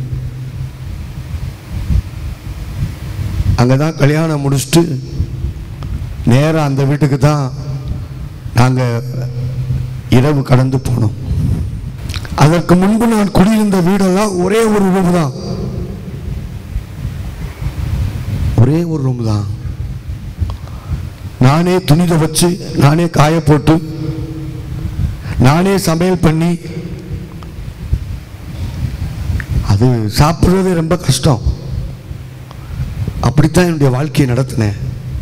அங்கே தான் கல்யாணம் முடிச்சுட்டு நேராக அந்த வீட்டுக்கு தான் நாங்கள் இரவு கடந்து போனோம் அதற்கு முன்பு நான் குடியிருந்த வீடெல்லாம் ஒரே ஒரு ரூம் தான் ஒரே ஒரு ரூம் தான் நானே துணி துவைச்சு நானே காய போட்டு நானே சமையல் பண்ணி அது சாப்பிட்றது ரொம்ப கஷ்டம் அப்படித்தான் என்னுடைய வாழ்க்கையை நடத்தினேன்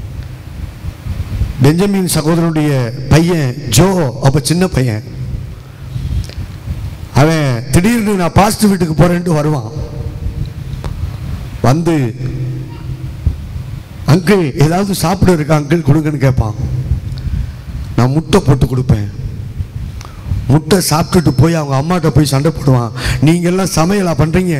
பெஞ்சமின் சகோதரனுடைய பையன் ஜோ அப்ப சின்ன பையன் அவன் திடீர்னு நான் பாஸ்ட் வீட்டுக்கு போறேன்ட்டு வருவான் வந்து அங்கிள் ஏதாவது சாப்பிட இருக்கா அங்கிள் கொடுங்கன்னு கேட்பான் நான் முட்டை போட்டு கொடுப்பேன் முட்டை சாப்பிட்டுட்டு போய் அவங்க அம்மாட்ட போய் சண்டை போடுவான் நீங்க எல்லாம் சமையலா பண்றீங்க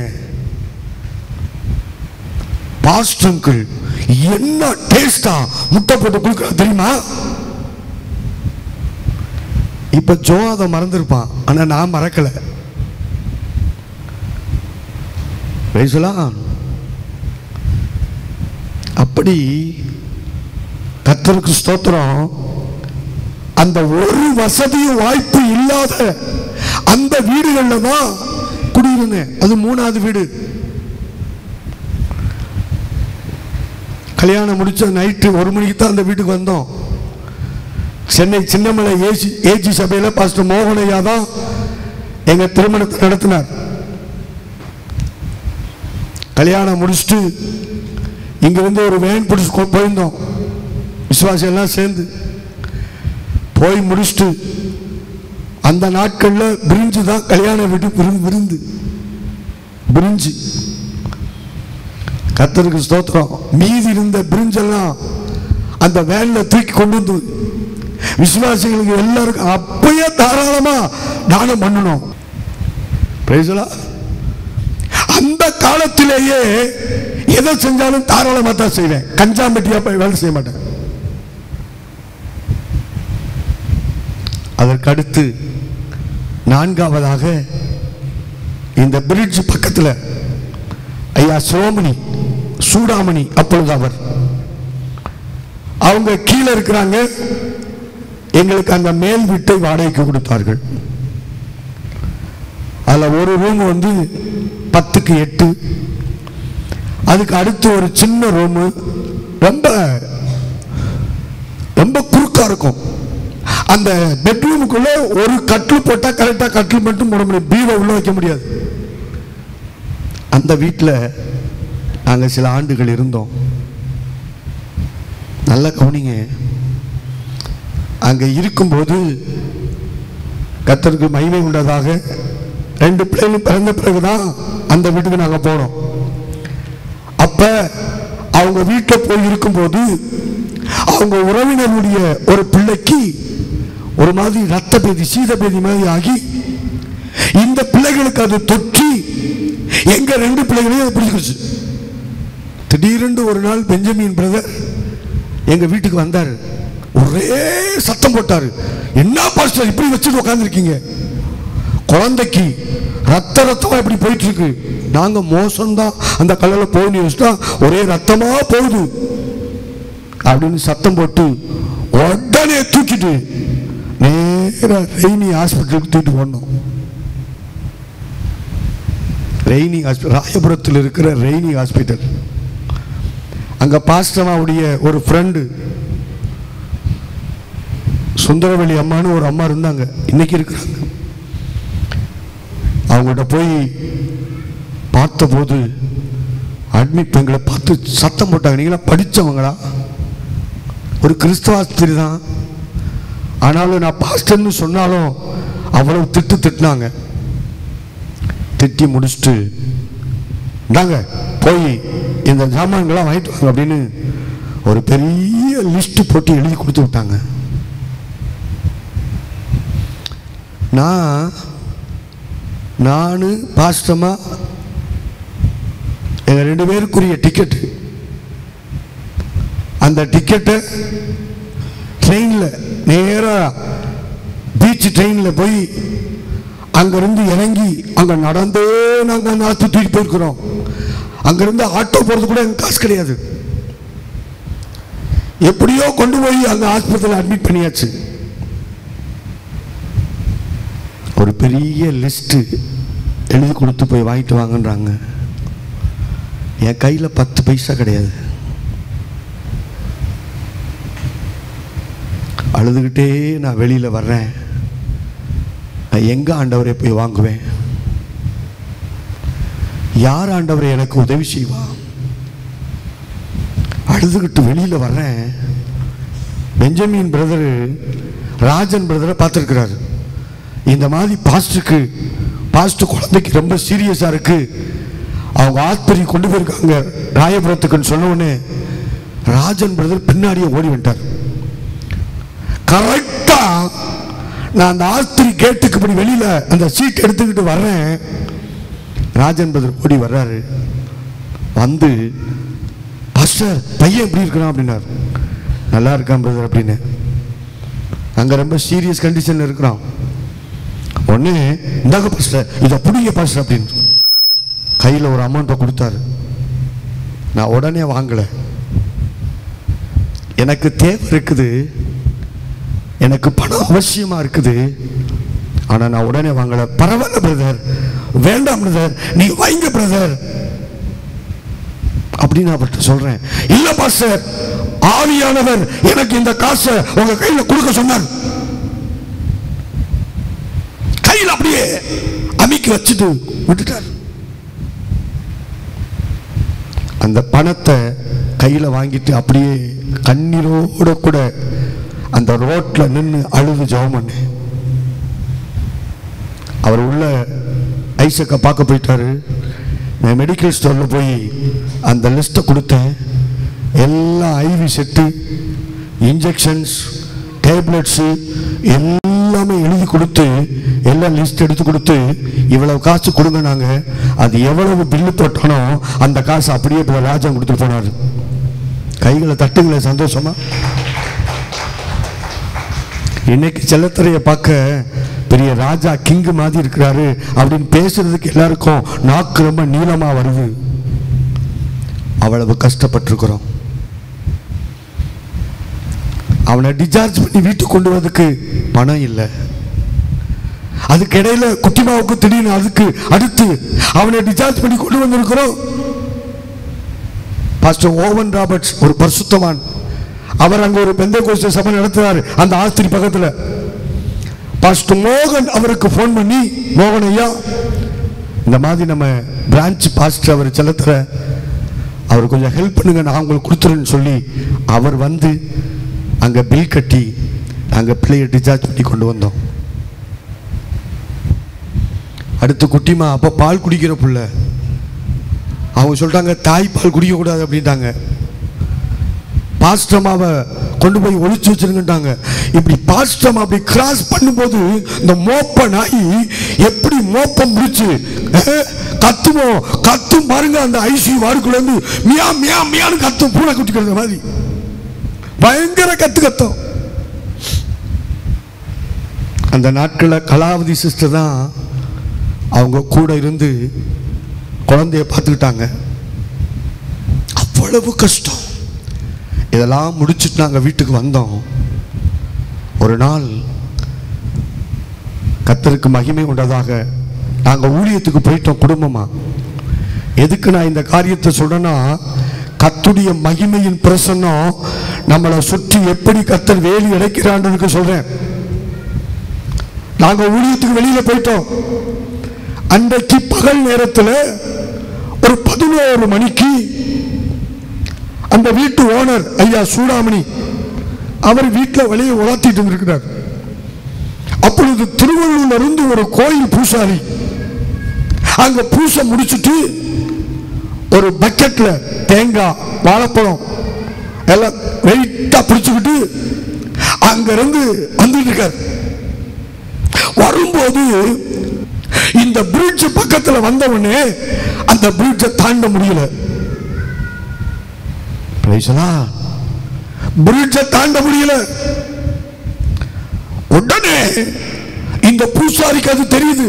பாஸ்ட் அங்கிள் என்ன டேஸ்டா முட்டை போட்டு கொடுக்குற தெரியுமா இப்ப ஜோ அதை மறந்துருப்பான் ஆனா நான் மறக்கல பேசலாம் அப்படி கத்தருக்கு ஸ்தோத்திரம் அந்த ஒரு வசதியும் வாய்ப்பு இல்லாத அந்த வீடுகள்ல தான் குடியிருந்தேன் அது மூணாவது வீடு கல்யாணம் முடிச்ச நைட்டு ஒரு மணிக்கு தான் அந்த வீட்டுக்கு வந்தோம் சென்னை சின்னமலை ஏசி ஏஜி சபையில் பாஸ்டர் மோகனையா தான் எங்க திருமணத்தை நடத்தினார் கல்யாணம் முடிச்சுட்டு இங்கிருந்து ஒரு வேன் பிடிச்சி கொ- போயிருந்தோம் விசுவாசி எல்லாம் சேர்ந்து போய் முடிச்சுட்டு அந்த நாட்களில் பிரிஞ்சு தான் கல்யாண வீட்டு விருந்து விருந்து பிரிஞ்சு கத்தருக்கு ஸ்தோத்திரம் மீதி இருந்த பிரிஞ்செல்லாம் அந்த வேன்ல தூக்கி கொண்டு வந்து விசுவாசிகளுக்கு எல்லாருக்கும் அப்பயே தாராளமா தானம் பண்ணணும் Praise the Lord. அந்த காலத்திலேயே எதை செஞ்சாலும் தாராளமா தான் செய்வேன் கஞ்சாம்பட்டியா போய் வேலை செய்ய மாட்டேன் அதற்கு அடுத்து நான்காவதாக இந்த பிரிட்ஜ் பக்கத்தில் ஐயா சிரோமணி சூடாமணி அப்பொழுது அவர் அவங்க கீழே இருக்கிறாங்க எங்களுக்கு அந்த மேல் வீட்டை வாடகைக்கு கொடுத்தார்கள் அதில் ஒரு ரூம் வந்து பத்துக்கு எட்டு அதுக்கு அடுத்து ஒரு சின்ன ரூமு ரொம்ப ரொம்ப குறுக்கா இருக்கும் அந்த பெட்ரூமுக்குள்ள ஒரு கட்டில் போட்டா கரெக்டா கட்டில் மட்டும் போட முடியும் பீவை உள்ள வைக்க முடியாது அந்த வீட்டில் நாங்கள் சில ஆண்டுகள் இருந்தோம் நல்லா கவனிங்க அங்கே இருக்கும்போது கத்தருக்கு மகிமை உண்டதாக ரெண்டு பிள்ளைகளும் பிறந்த பிறகுதான் அந்த வீட்டுக்கு நாங்கள் போனோம் அப்ப அவங்க வீட்டில் போய் இருக்கும்போது அவங்க உறவினருடைய ஒரு பிள்ளைக்கு ஒரு மாதிரி ரத்த பேதி சீத பேதி மாதிரி ஆகி இந்த பிள்ளைகளுக்கு அது தொற்றி எங்க ரெண்டு பிள்ளைகளையும் அது பிடிச்சிருச்சு திடீரென்று ஒரு நாள் பெஞ்சமின் பிரதர் எங்க வீட்டுக்கு வந்தார் ஒரே சத்தம் போட்டாரு என்ன பாஸ்டர் இப்படி வச்சுட்டு உட்காந்துருக்கீங்க குழந்தைக்கு ரத்த ரத்தமா இப்படி போயிட்டு இருக்கு நாங்க மோசம்தான் அந்த கல்லில் போகணும் வச்சுட்டா ஒரே ரத்தமா போகுது அப்படின்னு சத்தம் போட்டு உடனே தூக்கிட்டு நேரா ரெய்னி ஹாஸ்பிட்டலுக்கு தூக்கிட்டு போனோம் ரெய்னி ஹாஸ்பிட்டல் ராயபுரத்தில் இருக்கிற ரெய்னி ஹாஸ்பிட்டல் அங்க பாஸ்டமாவுடைய ஒரு ஃப்ரெண்டு சுந்தரவெளி அம்மான்னு ஒரு அம்மா இருந்தாங்க இன்னைக்கு இருக்கிறாங்க அவங்கள்ட்ட போய் பார்த்தபோது அட்மிட் எங்களை பார்த்து சத்தம் போட்டாங்க நீங்களா படித்தவங்களா ஒரு கிறிஸ்தவ ஆஸ்பத்திரி தான் ஆனாலும் நான் பாஸ்டர்னு சொன்னாலும் அவ்வளவு திட்டு திட்டினாங்க திட்டி முடிச்சுட்டு இந்தாங்க போய் இந்த சாமான்கள்லாம் வாங்கிட்டு வாங்க அப்படின்னு ஒரு பெரிய லிஸ்ட் போட்டு எழுதி கொடுத்து விட்டாங்க நான் நான் பாஸ்டமா எங்கள் ரெண்டு பேருக்குரிய டிக்கெட்டு அந்த டிக்கெட்டை ட்ரெயினில் நேராக பீச் ட்ரெயினில் போய் அங்கேருந்து இறங்கி அங்கே நடந்தே நாங்கள் அந்த ஆற்று தூக்கி போயிருக்கிறோம் அங்கேருந்து ஆட்டோ போகிறது கூட எங்களுக்கு காசு கிடையாது எப்படியோ கொண்டு போய் அங்கே ஆஸ்பத்திரியில் அட்மிட் பண்ணியாச்சு ஒரு பெரிய லிஸ்ட்டு எழுதி கொடுத்து போய் வாங்கிட்டு வாங்கன்றாங்க என் கையில் பத்து பைசா கிடையாது அழுதுகிட்டே நான் வெளியில் வர்றேன் நான் எங்கே ஆண்டவரை போய் வாங்குவேன் யார் ஆண்டவரை எனக்கு உதவி செய்வா அழுதுகிட்டு வெளியில் வர்றேன் பெஞ்சமின் பிரதரு ராஜன் பிரதரை பார்த்துருக்கிறாரு இந்த மாதிரி பாஸ்டருக்கு பாஸ்டர் குழந்தைக்கு ரொம்ப சீரியஸாக இருக்கு அவங்க ஆஸ்பத்திரி கொண்டு போயிருக்காங்க ராயபுரத்துக்குன்னு சொன்ன உடனே ராஜன் பிரதர் பின்னாடியே ஓடி வந்துட்டார் கரெக்டா நான் அந்த ஆஸ்திரி கேட்டுக்கு இப்படி வெளியில அந்த சீட் எடுத்துக்கிட்டு வர்றேன் ராஜன் பிரதர் ஓடி வர்றாரு வந்து பாஸ்டர் பையன் எப்படி இருக்கிறான் அப்படின்னாரு நல்லா இருக்கான் பிரதர் அப்படின்னு அங்க ரொம்ப சீரியஸ் கண்டிஷன்ல இருக்கிறான் உடனே இந்தாங்க பாஸ்டர் இதை பிடிங்க பாஸ்டர் அப்படின்னு கையில் ஒரு அமௌண்ட்டை கொடுத்தாரு நான் உடனே வாங்கலை எனக்கு தேவை இருக்குது எனக்கு பணம் அவசியமா இருக்குது ஆனா நான் உடனே வாங்கல பரவாயில்ல பிரதர் வேண்டாம் பிரதர் நீ வைங்க பிரதர் அப்படின்னு அவர்கிட்ட சொல்றேன் இல்ல பாஸ்டர் ஆவியானவர் எனக்கு இந்த காசை உங்க கையில கொடுக்க சொன்னார் கையில் அப்படியே அமிக்கி வச்சுட்டு விட்டுட்டார் அந்த பணத்தை கையில் வாங்கிட்டு அப்படியே கண்ணீரோட கூட அந்த ரோட்ல நின்று அழுது ஜெபம் பண்ணேன் அவர் உள்ள ஐசக்கை பார்க்க போயிட்டாரு நான் மெடிக்கல் ஸ்டோரில் போய் அந்த லிஸ்ட்டை கொடுத்தேன் எல்லாம் ஐவி செட்டு இன்ஜெக்ஷன்ஸ் டேப்லெட்ஸு எல்லாமே எழுதி கொடுத்து எல்லாம் லிஸ்ட் எடுத்து கொடுத்து இவ்வளவு காசு கொடுங்க நாங்க அது எவ்வளவு பில்லு போட்டானோ அந்த காசு அப்படியே இப்போ ராஜா கொடுத்துட்டு போனார் கைகளை தட்டுங்களே சந்தோஷமா இன்னைக்கு செல்லத்துறையை பார்க்க பெரிய ராஜா கிங்கு மாதிரி இருக்கிறாரு அப்படின்னு பேசுறதுக்கு எல்லாருக்கும் நாக்கு ரொம்ப நீளமா வருது அவ்வளவு கஷ்டப்பட்டிருக்கிறோம் அவனை டிஸ்சார்ஜ் பண்ணி வீட்டுக்கு கொண்டு வரதுக்கு பணம் இல்லை அதுக்கு இடையில குட்டிமாவுக்கு திடீர்னு அதுக்கு அடுத்து அவனை டிஸ்சார்ஜ் பண்ணி கொண்டு வந்திருக்கிறோம் பாஸ்டர் ஓவன் ராபர்ட்ஸ் ஒரு பரிசுத்தவான் அவர் அங்க ஒரு பெந்த கோஷ்ட சபை நடத்துறாரு அந்த ஆஸ்திரி பக்கத்துல பாஸ்டர் மோகன் அவருக்கு ஃபோன் பண்ணி மோகன் ஐயா இந்த மாதிரி நம்ம பிரான்ச் பாஸ்டர் அவர் செல்லத்துல அவர் கொஞ்சம் ஹெல்ப் பண்ணுங்க நான் உங்களுக்கு கொடுத்துறேன்னு சொல்லி அவர் வந்து அங்க பில் கட்டி அங்க பிள்ளையை டிஸ்சார்ஜ் பண்ணி கொண்டு வந்தோம் அடுத்து குட்டிமா அப்போ பால் குடிக்கிற புள்ள அவங்க சொல்லிட்டாங்க தாய் பால் குடிக்கக்கூடாது அப்படின்ட்டாங்க பாஸ்டமாவை கொண்டு போய் ஒளிச்சு வச்சிருங்கட்டாங்க இப்படி பாஸ்டம் அப்படி கிராஸ் பண்ணும்போது இந்த மோப்ப நாய் எப்படி மோப்பம் முடிச்சு அஹ், கத்துமோ கத்தும் பாருங்க அந்த ஐசி வாருக்குள்ள இருந்து மியா மியா மியான்னு கத்தும் பூனை குட்டிக்கிறது மாதிரி பயங்கர கத்து கத்தும் அந்த நாட்களில் கலாவதி சிஸ்டர் தான் அவங்க கூட இருந்து குழந்தைய பார்த்துக்கிட்டாங்க அவ்வளவு கஷ்டம் இதெல்லாம் முடிச்சுட்டு நாங்கள் வீட்டுக்கு வந்தோம் ஒரு நாள் கத்தருக்கு மகிமை உண்டதாக நாங்கள் ஊழியத்துக்கு போயிட்டோம் குடும்பமா எதுக்கு நான் இந்த காரியத்தை சொல்றேன்னா கத்துடைய மகிமையின் பிரசன்னம் நம்மளை சுற்றி எப்படி கத்தர் வேலி அடைக்கிறான்றதுக்கு சொல்றேன் நாங்க ஊழியத்துக்கு வெளியில போயிட்டோம் அன்றைக்கு பகல் நேரத்தில் ஒரு பதினோரு மணிக்கு அந்த வீட்டு ஓனர் ஐயா சூடாமணி அவர் வீட்டில் வெளியே உலாத்திட்டு இருக்கிறார் அப்பொழுது திருவள்ளூர்ல இருந்து ஒரு கோயில் பூசாரி அங்க பூசை முடிச்சிட்டு ஒரு பக்கெட்ல தேங்காய் வாழைப்பழம் எல்லாம் வெயிட்டா பிடிச்சுக்கிட்டு அங்க இருந்து வந்துட்டு இருக்காரு வரும்போது இந்த பிரிட்ஜ் பக்கத்துல வந்தவனே அந்த பிரிட்ஜை தாண்ட முடியல பிரிட்ஜை தாண்ட முடியல உடனே இந்த பூசாரிக்கு அது தெரியுது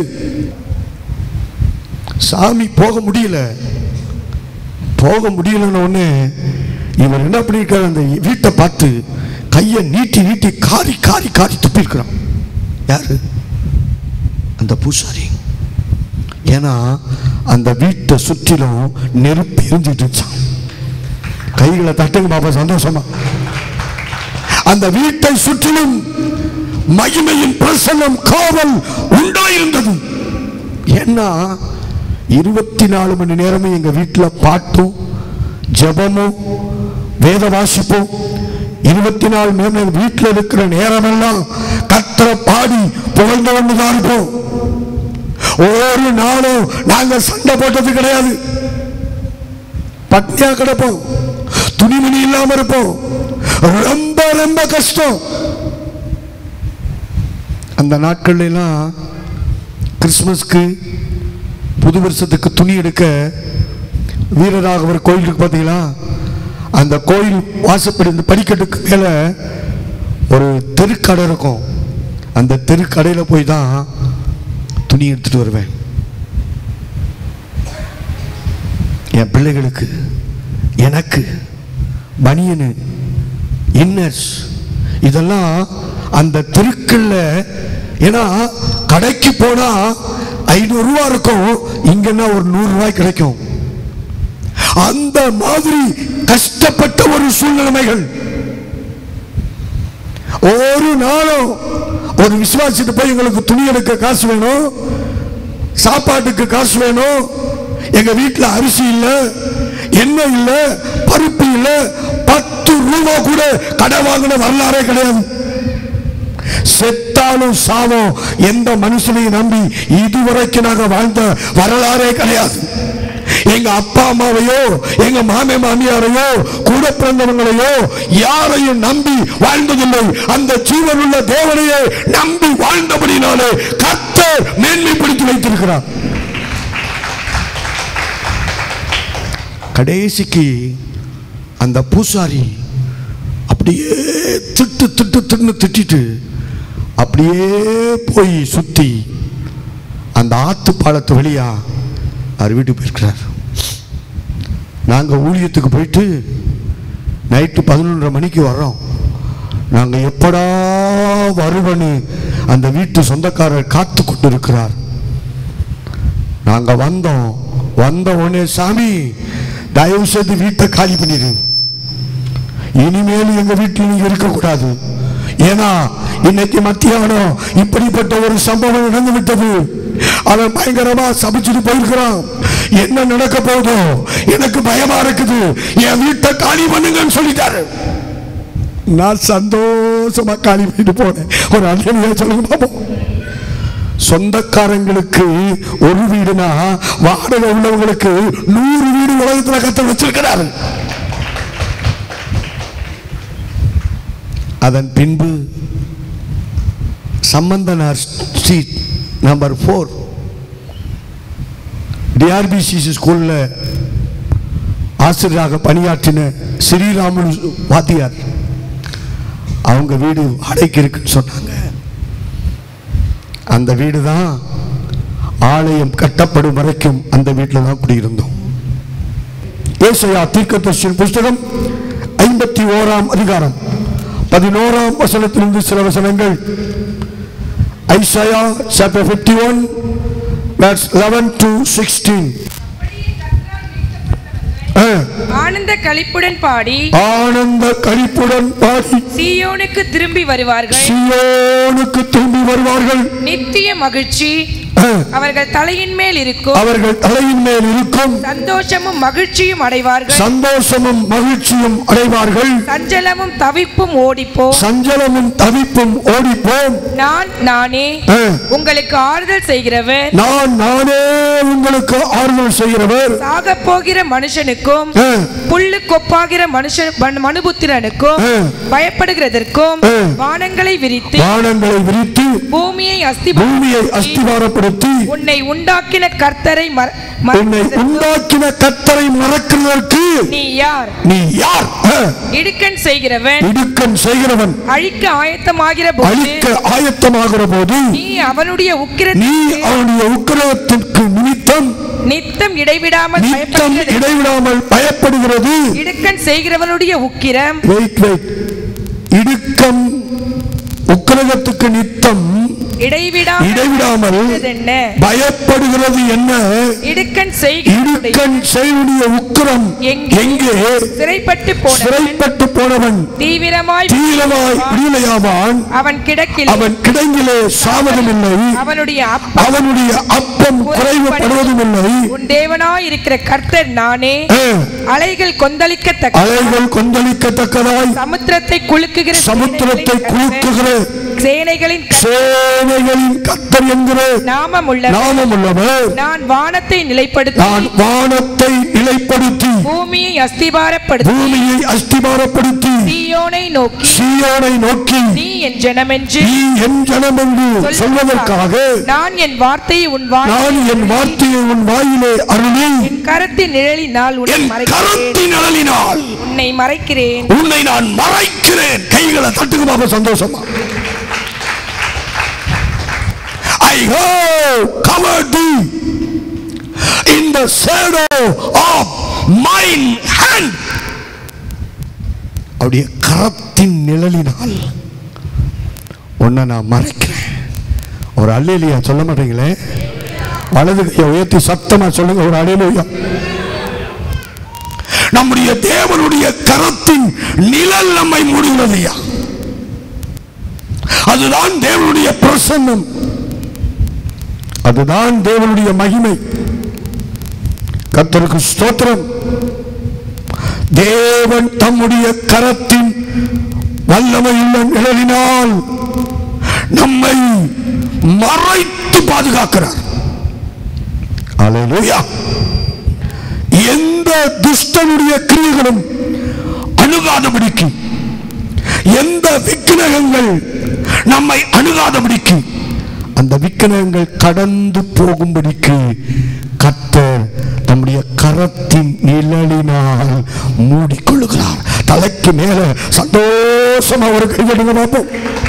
சாமி போக முடியல போக முடியலன்னு உடனே இவர் என்ன பண்ணிருக்காரு அந்த வீட்டை பார்த்து கையை நீட்டி நீட்டி காரி காரி காரி துப்பிருக்கிறான் யாரு அந்த பூசாரி ஏன்னா அந்த வீட்டை சுற்றிலும் நெருப்பு எரிஞ்சிட்டு இருந்துச்சான் கைகளை தட்டுங்க பாப்பா சந்தோஷமா அந்த வீட்டை சுற்றிலும் மகிமையின் பிரசன்னம் காவல் உண்டாயிருந்தது ஏன்னா இருபத்தி நாலு மணி நேரமும் எங்க வீட்டில் பாட்டும் ஜெபமும் வேத வாசிப்பும் இருபத்தி நாலு மணி நேரம் வீட்டில் இருக்கிற நேரமெல்லாம் கத்தர பாடி புகழ்ந்து கொண்டு தான் இருப்போம் ஒரு நாளும் நாங்க சண்டை போட்டது கிடையாது பட்னியா கிடப்போம் துணிமணி இல்லாம இருப்போம் ரொம்ப ரொம்ப கஷ்டம் அந்த நாட்கள்ல எல்லாம் கிறிஸ்மஸ்க்கு புது வருஷத்துக்கு துணி எடுக்க வீரராகவர் கோயில் இருக்கு பார்த்தீங்களா அந்த கோயில் வாசப்படி இந்த படிக்கட்டுக்கு மேலே ஒரு தெருக்கடை இருக்கும் அந்த தெருக்கடையில் போய் தான் துணி எடுத்துட்டு வருவேன் என் பிள்ளைகளுக்கு எனக்கு பனியனு இன்னர்ஸ் இதெல்லாம் அந்த தெருக்கல்ல ஏன்னா கடைக்கு போனா ஐநூறு ரூபா இருக்கும் இங்கன்னா ஒரு நூறு ரூபாய் கிடைக்கும் அந்த மாதிரி கஷ்டப்பட்ட ஒரு சூழ்நிலைமைகள் ஒரு நாளும் ஒரு விசுவாசிட்டு போய் எங்களுக்கு துணி எடுக்க காசு வேணும் சாப்பாட்டுக்கு காசு வேணும் எங்க வீட்டுல அரிசி இல்ல எண்ணெய் இல்ல பருப்பு இல்ல பத்து ரூபா கூட கடை வாங்கின வரலாறே கிடையாது செத்தாலும் சாவும் எந்த மனுஷனையும் நம்பி இதுவரைக்கும் நாங்க வாழ்ந்த வரலாறே கிடையாது எங்க அப்பா அம்மாவையோ எங்க மாமே மாமியாரையோ கூட பிறந்தவங்களையோ யாரையும் நம்பி வாழ்ந்ததில்லை அந்த ஜீவனுள்ள தேவனையே நம்பி வாழ்ந்தபடினாலே கர்த்தர் மேன்மைப்படுத்தி வைத்திருக்கிறார் கடைசிக்கு அந்த பூசாரி அப்படியே திட்டு திட்டு திட்டுன்னு திட்டிட்டு அப்படியே போய் சுத்தி அந்த ஆத்து பாலத்து வழியா அவர் வீட்டுக்கு போயிருக்கிறார் நாங்கள் ஊழியத்துக்கு போயிட்டு நைட்டு பதினொன்றரை மணிக்கு வர்றோம் நாங்கள் எப்படா வருவன்னு அந்த வீட்டு சொந்தக்காரர் காத்து கொண்டு இருக்கிறார் நாங்கள் வந்தோம் வந்த உடனே சாமி தயவு செய்து வீட்டை காலி பண்ணிடு இனிமேல் எங்க வீட்டில் நீங்க இருக்கக்கூடாது ஏன்னா இன்னைக்கு மத்தியானம் இப்படிப்பட்ட ஒரு சம்பவம் நடந்து விட்டது அவன் பயங்கரமா சபிச்சுட்டு போயிருக்கிறான் என்ன நடக்க போகுதோ எனக்கு பயமா இருக்குது என் வீட்டை காலி பண்ணுங்கன்னு சொல்லிட்டாரு நான் சந்தோஷமா காலி பண்ணிட்டு போனேன் ஒரு அண்ணனையா சொல்லுங்க பாப்போம் சொந்தக்காரங்களுக்கு ஒரு வீடுனா வாடகை உள்ளவங்களுக்கு நூறு வீடு உலகத்துல கத்த வச்சிருக்கிறாரு அதன் பின்பு Sambandhanar street number four TRPCC ஸ்கூலில் ஆசிரியராக பணியாற்றின ஸ்ரீராமன் வாத்தியார் அவங்க வீடு வாடகைக்கு இருக்குன்னு சொன்னாங்க அந்த வீடு தான் ஆலயம் கட்டப்படும் வரைக்கும் அந்த வீட்டில் தான் குடியிருந்தோம் ஏசையா தீர்க்கதர்ஷியின் புஸ்தகம் ஐம்பத்தி ஓராம் அதிகாரம் பதினோராம் வசனத்திலிருந்து சில வசனங்கள் Isaiah chapter fifty one eleven to sixteen ஆனந்த களிப்புடன் பாடி ஆனந்த கழிப்புடன் பாடி சீயோனுக்கு திரும்பி வருவார்கள் சியோனுக்கு திரும்பி வருவார்கள் நித்திய மகிழ்ச்சி ஆ, அவர்கள் தலையின் மேல் இருக்கும் அவர்கள் தலையின் மேல் இருக்கும் சந்தோஷமும் மகிழ்ச்சியும் அடைவார்கள் சந்தோஷமும் மகிழ்ச்சியும் அடைவார்கள் சஞ்சலமும் தவிப்பும் ஓடிப்போ சஞ்சலமும் தவிப்பும் ஓடிப்போம் நான் நானே ஆ, உங்களுக்கு ஆறுதல் செய்கிறவர் நான் நானே உங்களுக்கு ஆறுதல் செய்கிறவர் சாக போகிற மனுஷனுக்கும் ஆ, புல்லு கொப்பாகிற மனுஷன் மனு- மனுபுத்திரனுக்கும் ஆ. பயப்படுகிறதற்கும் ஆ. வானங்களை விரித்து வானங்களை விரித்து பூமியை அஸ்தி பூமியை அஸ்திவாரப்படுத்தி உன்னை உண்டாக்கின கர்த்தரை மற- உன்னை மறக்கிறதற்கு உண்டாக்கின கத்தரை மறக்கிறதற்கு நீ யார் நீ யார் ஆ, இடுக்கண் செய்கிறவன் இடுக்கண் செய்கிறவன் அழிக்க ஆயத்தமாகிற போது அழிக்க ஆயத்தமாகிற போது நீ அவனுடைய நீ உக்கிரத்திற்கு அவனுடைய உக்கிரகத்திற்கு நிமித்தம் நித்தம் இடைவிடாமல் நித்தம் பயப்படுகிறது இடைவிடாமல் பயப்படுகிறது இடுக்கண் செய்கிறவனுடைய உக்கிரம் வெயிட் வெயிட் இடுக்கம் உக்கிரகத்துக்கு நித்தம் இடைவிடாமல் இடைவிடாமல் பயப்படுகிறது என்ன பயப்படுகிறது என்ன இடுக்கண் செய்கிறவனுடைய இடுக்கண் செய்வனுடைய உக்கிரம் எங்கே? எங்கே சிறைப்பட்டு போனவன் சிறைப்பட்டு போனவன் தீவிரமாய் தீவிரமாய் விடுதலையாவான் அவன் கிடக்கில் அவன் கிடங்கிலே சாவதுமில்லை அவனுடைய அப்பா அவனுடைய அப்பம் குறைவுபடுவதுமில்லை உன் தேவனாய் இருக்கிற கர்த்தர் நானே ஆ, அலைகள் கொந்தளிக்கத்தக்க அலைகள் கொந்தளிக்கத்தக்கதாய் சமுத்திரத்தை குலுக்குகிற சமுத்திரத்தை குலுக்குகிற சேனைகளின் கர்த்தர் சேனைகளின் கத்தர் என்கிற நாமம் உள்ள நாமம் உள்ளவர் நான் வானத்தை நிலைப்படுத்தி நான் வானத்தை நிலைப்படுத்தி பூமியை அஸ்திபாரப்படுத்தி பூமியை அஸ்திபாரப்படுத்தி சீயோனை நோக்கி சீயோனை நோக்கி நீ என் ஜனமென்று நீ என் ஜனம் என்று சொல்வதற்காக நான் என் வார்த்தையை உன் நான் வாயில் என் வார்த்தையை உன் வாயிலே அருளி என் கரத்தின் நிழலினால் உன்னை என் மறைக்கிறேன் கரத்தின் அழலினால் உன்னை மறைக்கிறேன் உன்னை நான் மறைக்கிறேன் கைகளை தட்டுக்கு பாப்பா சந்தோஷமா I have covered thee in the shadow of mine hand அவருடைய கரத்தின் நிழலினால் உன்னை நான் மறைக்கிறேன் ஒரு அல்லேலியா சொல்ல மாட்டீங்களே வலது கையை உயர்த்தி சத்தமா சொல்லுங்க ஒரு அலையிலுயா நம்முடைய தேவனுடைய கரத்தின் நிழல் நம்மை மூடுகிறதையா அதுதான் தேவனுடைய பிரசன்னம் அதுதான் தேவனுடைய மகிமை கர்த்தருக்கு ஸ்தோத்திரம் தேவன் தம்முடைய கரத்தின் வல்லமையுள்ள நிழலினால் நம்மை மறைத்து பாதுகாக்கிறார் அல்லேலூயா எந்த துஷ்டனுடைய கிரியைகளும் அணுகாதபடிக்கு எந்த விக்கிரகங்கள் நம்மை அணுகாதபடிக்கு அந்த விக்கிரகங்கள் கடந்து போகும்படிக்கு கர்த்தர் நம்முடைய கரத்தின் நிழலினால் மூடிக்கொள்ளுகிறார் தலைக்கு மேல சந்தோஷமா ஒரு கையெடுங்க பார்ப்போம்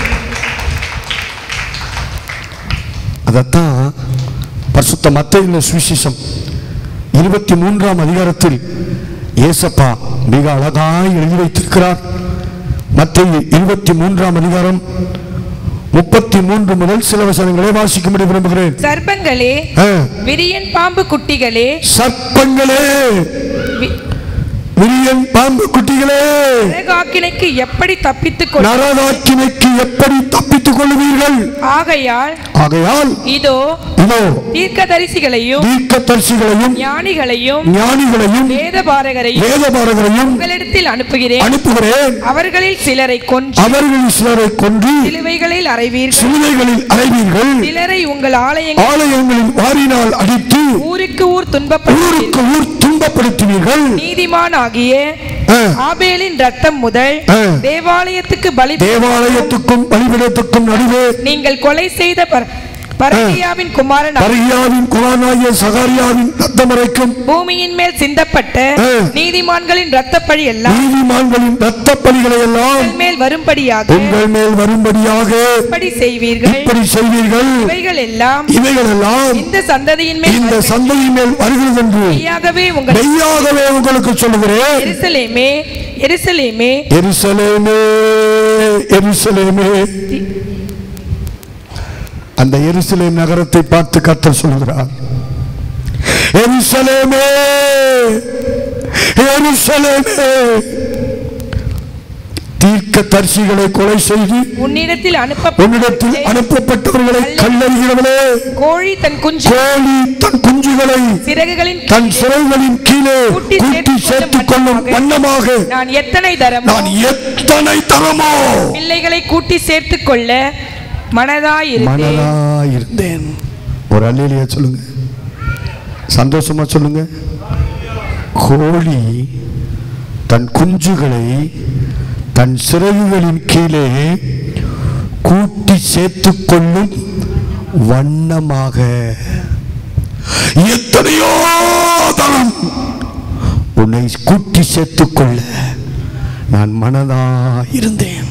அதத்தான் பரிசுத்த மத்திய சுவிசேஷம் இருபத்தி மூன்றாம் அதிகாரத்தில் ஏசப்பா மிக அழகாய் எழுதி வைத்திருக்கிறார் மத்திய இருபத்தி மூன்றாம் அதிகாரம் முப்பத்தி மூன்று முதல் சில வசனங்களை வாசிக்கும்படி விரும்புகிறேன் சர்ப்பங்களே ஆ, விரியன் பாம்பு குட்டிகளே சர்ப்பங்களே வி- விரியன் பாம்பு குட்டிகளே நரகாக்கினைக்கு எப்படி தப்பித்துக் கொள் நரகாக்கினைக்கு எப்படி தப்பித்துக் கொள்வீர்கள் ஆகையால் ஆகையால் இதோ இதோ தீர்க்கதரிசிகளையும் தீர்க்கதரிசிகளையும் ஞானிகளையும் ஞானிகளையும் வேதபாரகரையும் வேதபாரகரையும் உங்களிடத்தில் அனுப்புகிறேன் அனுப்புகிறேன் அவர்களில் சிலரை கொன்று அவர்கள் சிலரை கொன்று சிலுவைகளில் அறைவீர்கள் சிலுவைகளில் அறைவீர்கள் சிலரை உங்கள் ஆலயங்கள் ஆலயங்களில் வாரினால் அடித்து ஊருக்கு ஊர் துன்பப்படுவீர்கள் ஊருக்கு ஊர் துன்பப்படுத்துவீர்கள் நீதிமான் ஆகிய ஆ, ஆபேலின் ரத்தம் முதல் ஆ. தேவாலயத்துக்கு பலி தேவாலயத்துக்கும் பலிபிடத்துக்கும் நடுவே நீங்கள் கொலை செய்த பர- பரகியாவின் குமாரன் பரியாவின் குமாரனாகிய சகாரியாவின் ரத்தம் வரைக்கும் பூமியின் மேல் சிந்தப்பட்ட ஆ. நீதிமான்களின் இரத்தப்பழி எல்லாம் நீதிமான்களின் ரத்த பலிகளை எல்லாம் உங்கள் மேல் வரும்படியாக உங்கள் மேல் வரும்படியாக இப்படி செய்வீர்கள் இப்படி செய்வீர்கள் இவைகள் எல்லாம் இவைகள் எல்லாம் இந்த சந்ததியின் மேல் இந்த வரும். சந்தையின் மேல் வருகிறது என்று மெய்யாகவே உங்கள் மெய்யாகவே உங்களுக்கு சொல்லுகிறேன் எருசலேமே எருசலேமே எருசலேமே எருசலேமே அந்த எருசலேம் நகரத்தை பார்த்து கர்த்தர் சொல்கிறார் எருசலேமே எருசலேமே தீர்க்க தரிசிகளை கொலை செய்து உன்னிடத்தில் உன்னிடத்தில் அனுப்ப அனுப்பப்பட்டவர்களை கல்லறிகிறவளே கோழி தன் குஞ்சு கோழி தன் குஞ்சுகளை சிறகுகளின் தன் சிறைகளின் கீழே கூட்டி கூட்டி சேர்த்துக் கொள்ளும் வண்ணமாக நான் எத்தனை தரமோ நான் எத்தனை தரமோ பிள்ளைகளை கூட்டி சேர்த்துக் கொள்ள மனதாயிருந்தேன் மனதாயிருந்தேன் ஒரு அல்லையிலேயே சொல்லுங்க சந்தோஷமா சொல்லுங்க கோழி தன் குஞ்சுகளை தன் சிறகுகளின் கீழே கூட்டி சேர்த்துக் கொள்ளும் வண்ணமாக எத்தனையோ தரம் உன்னை கூட்டி சேர்த்துக் கொள்ள நான் மனதா இருந்தேன்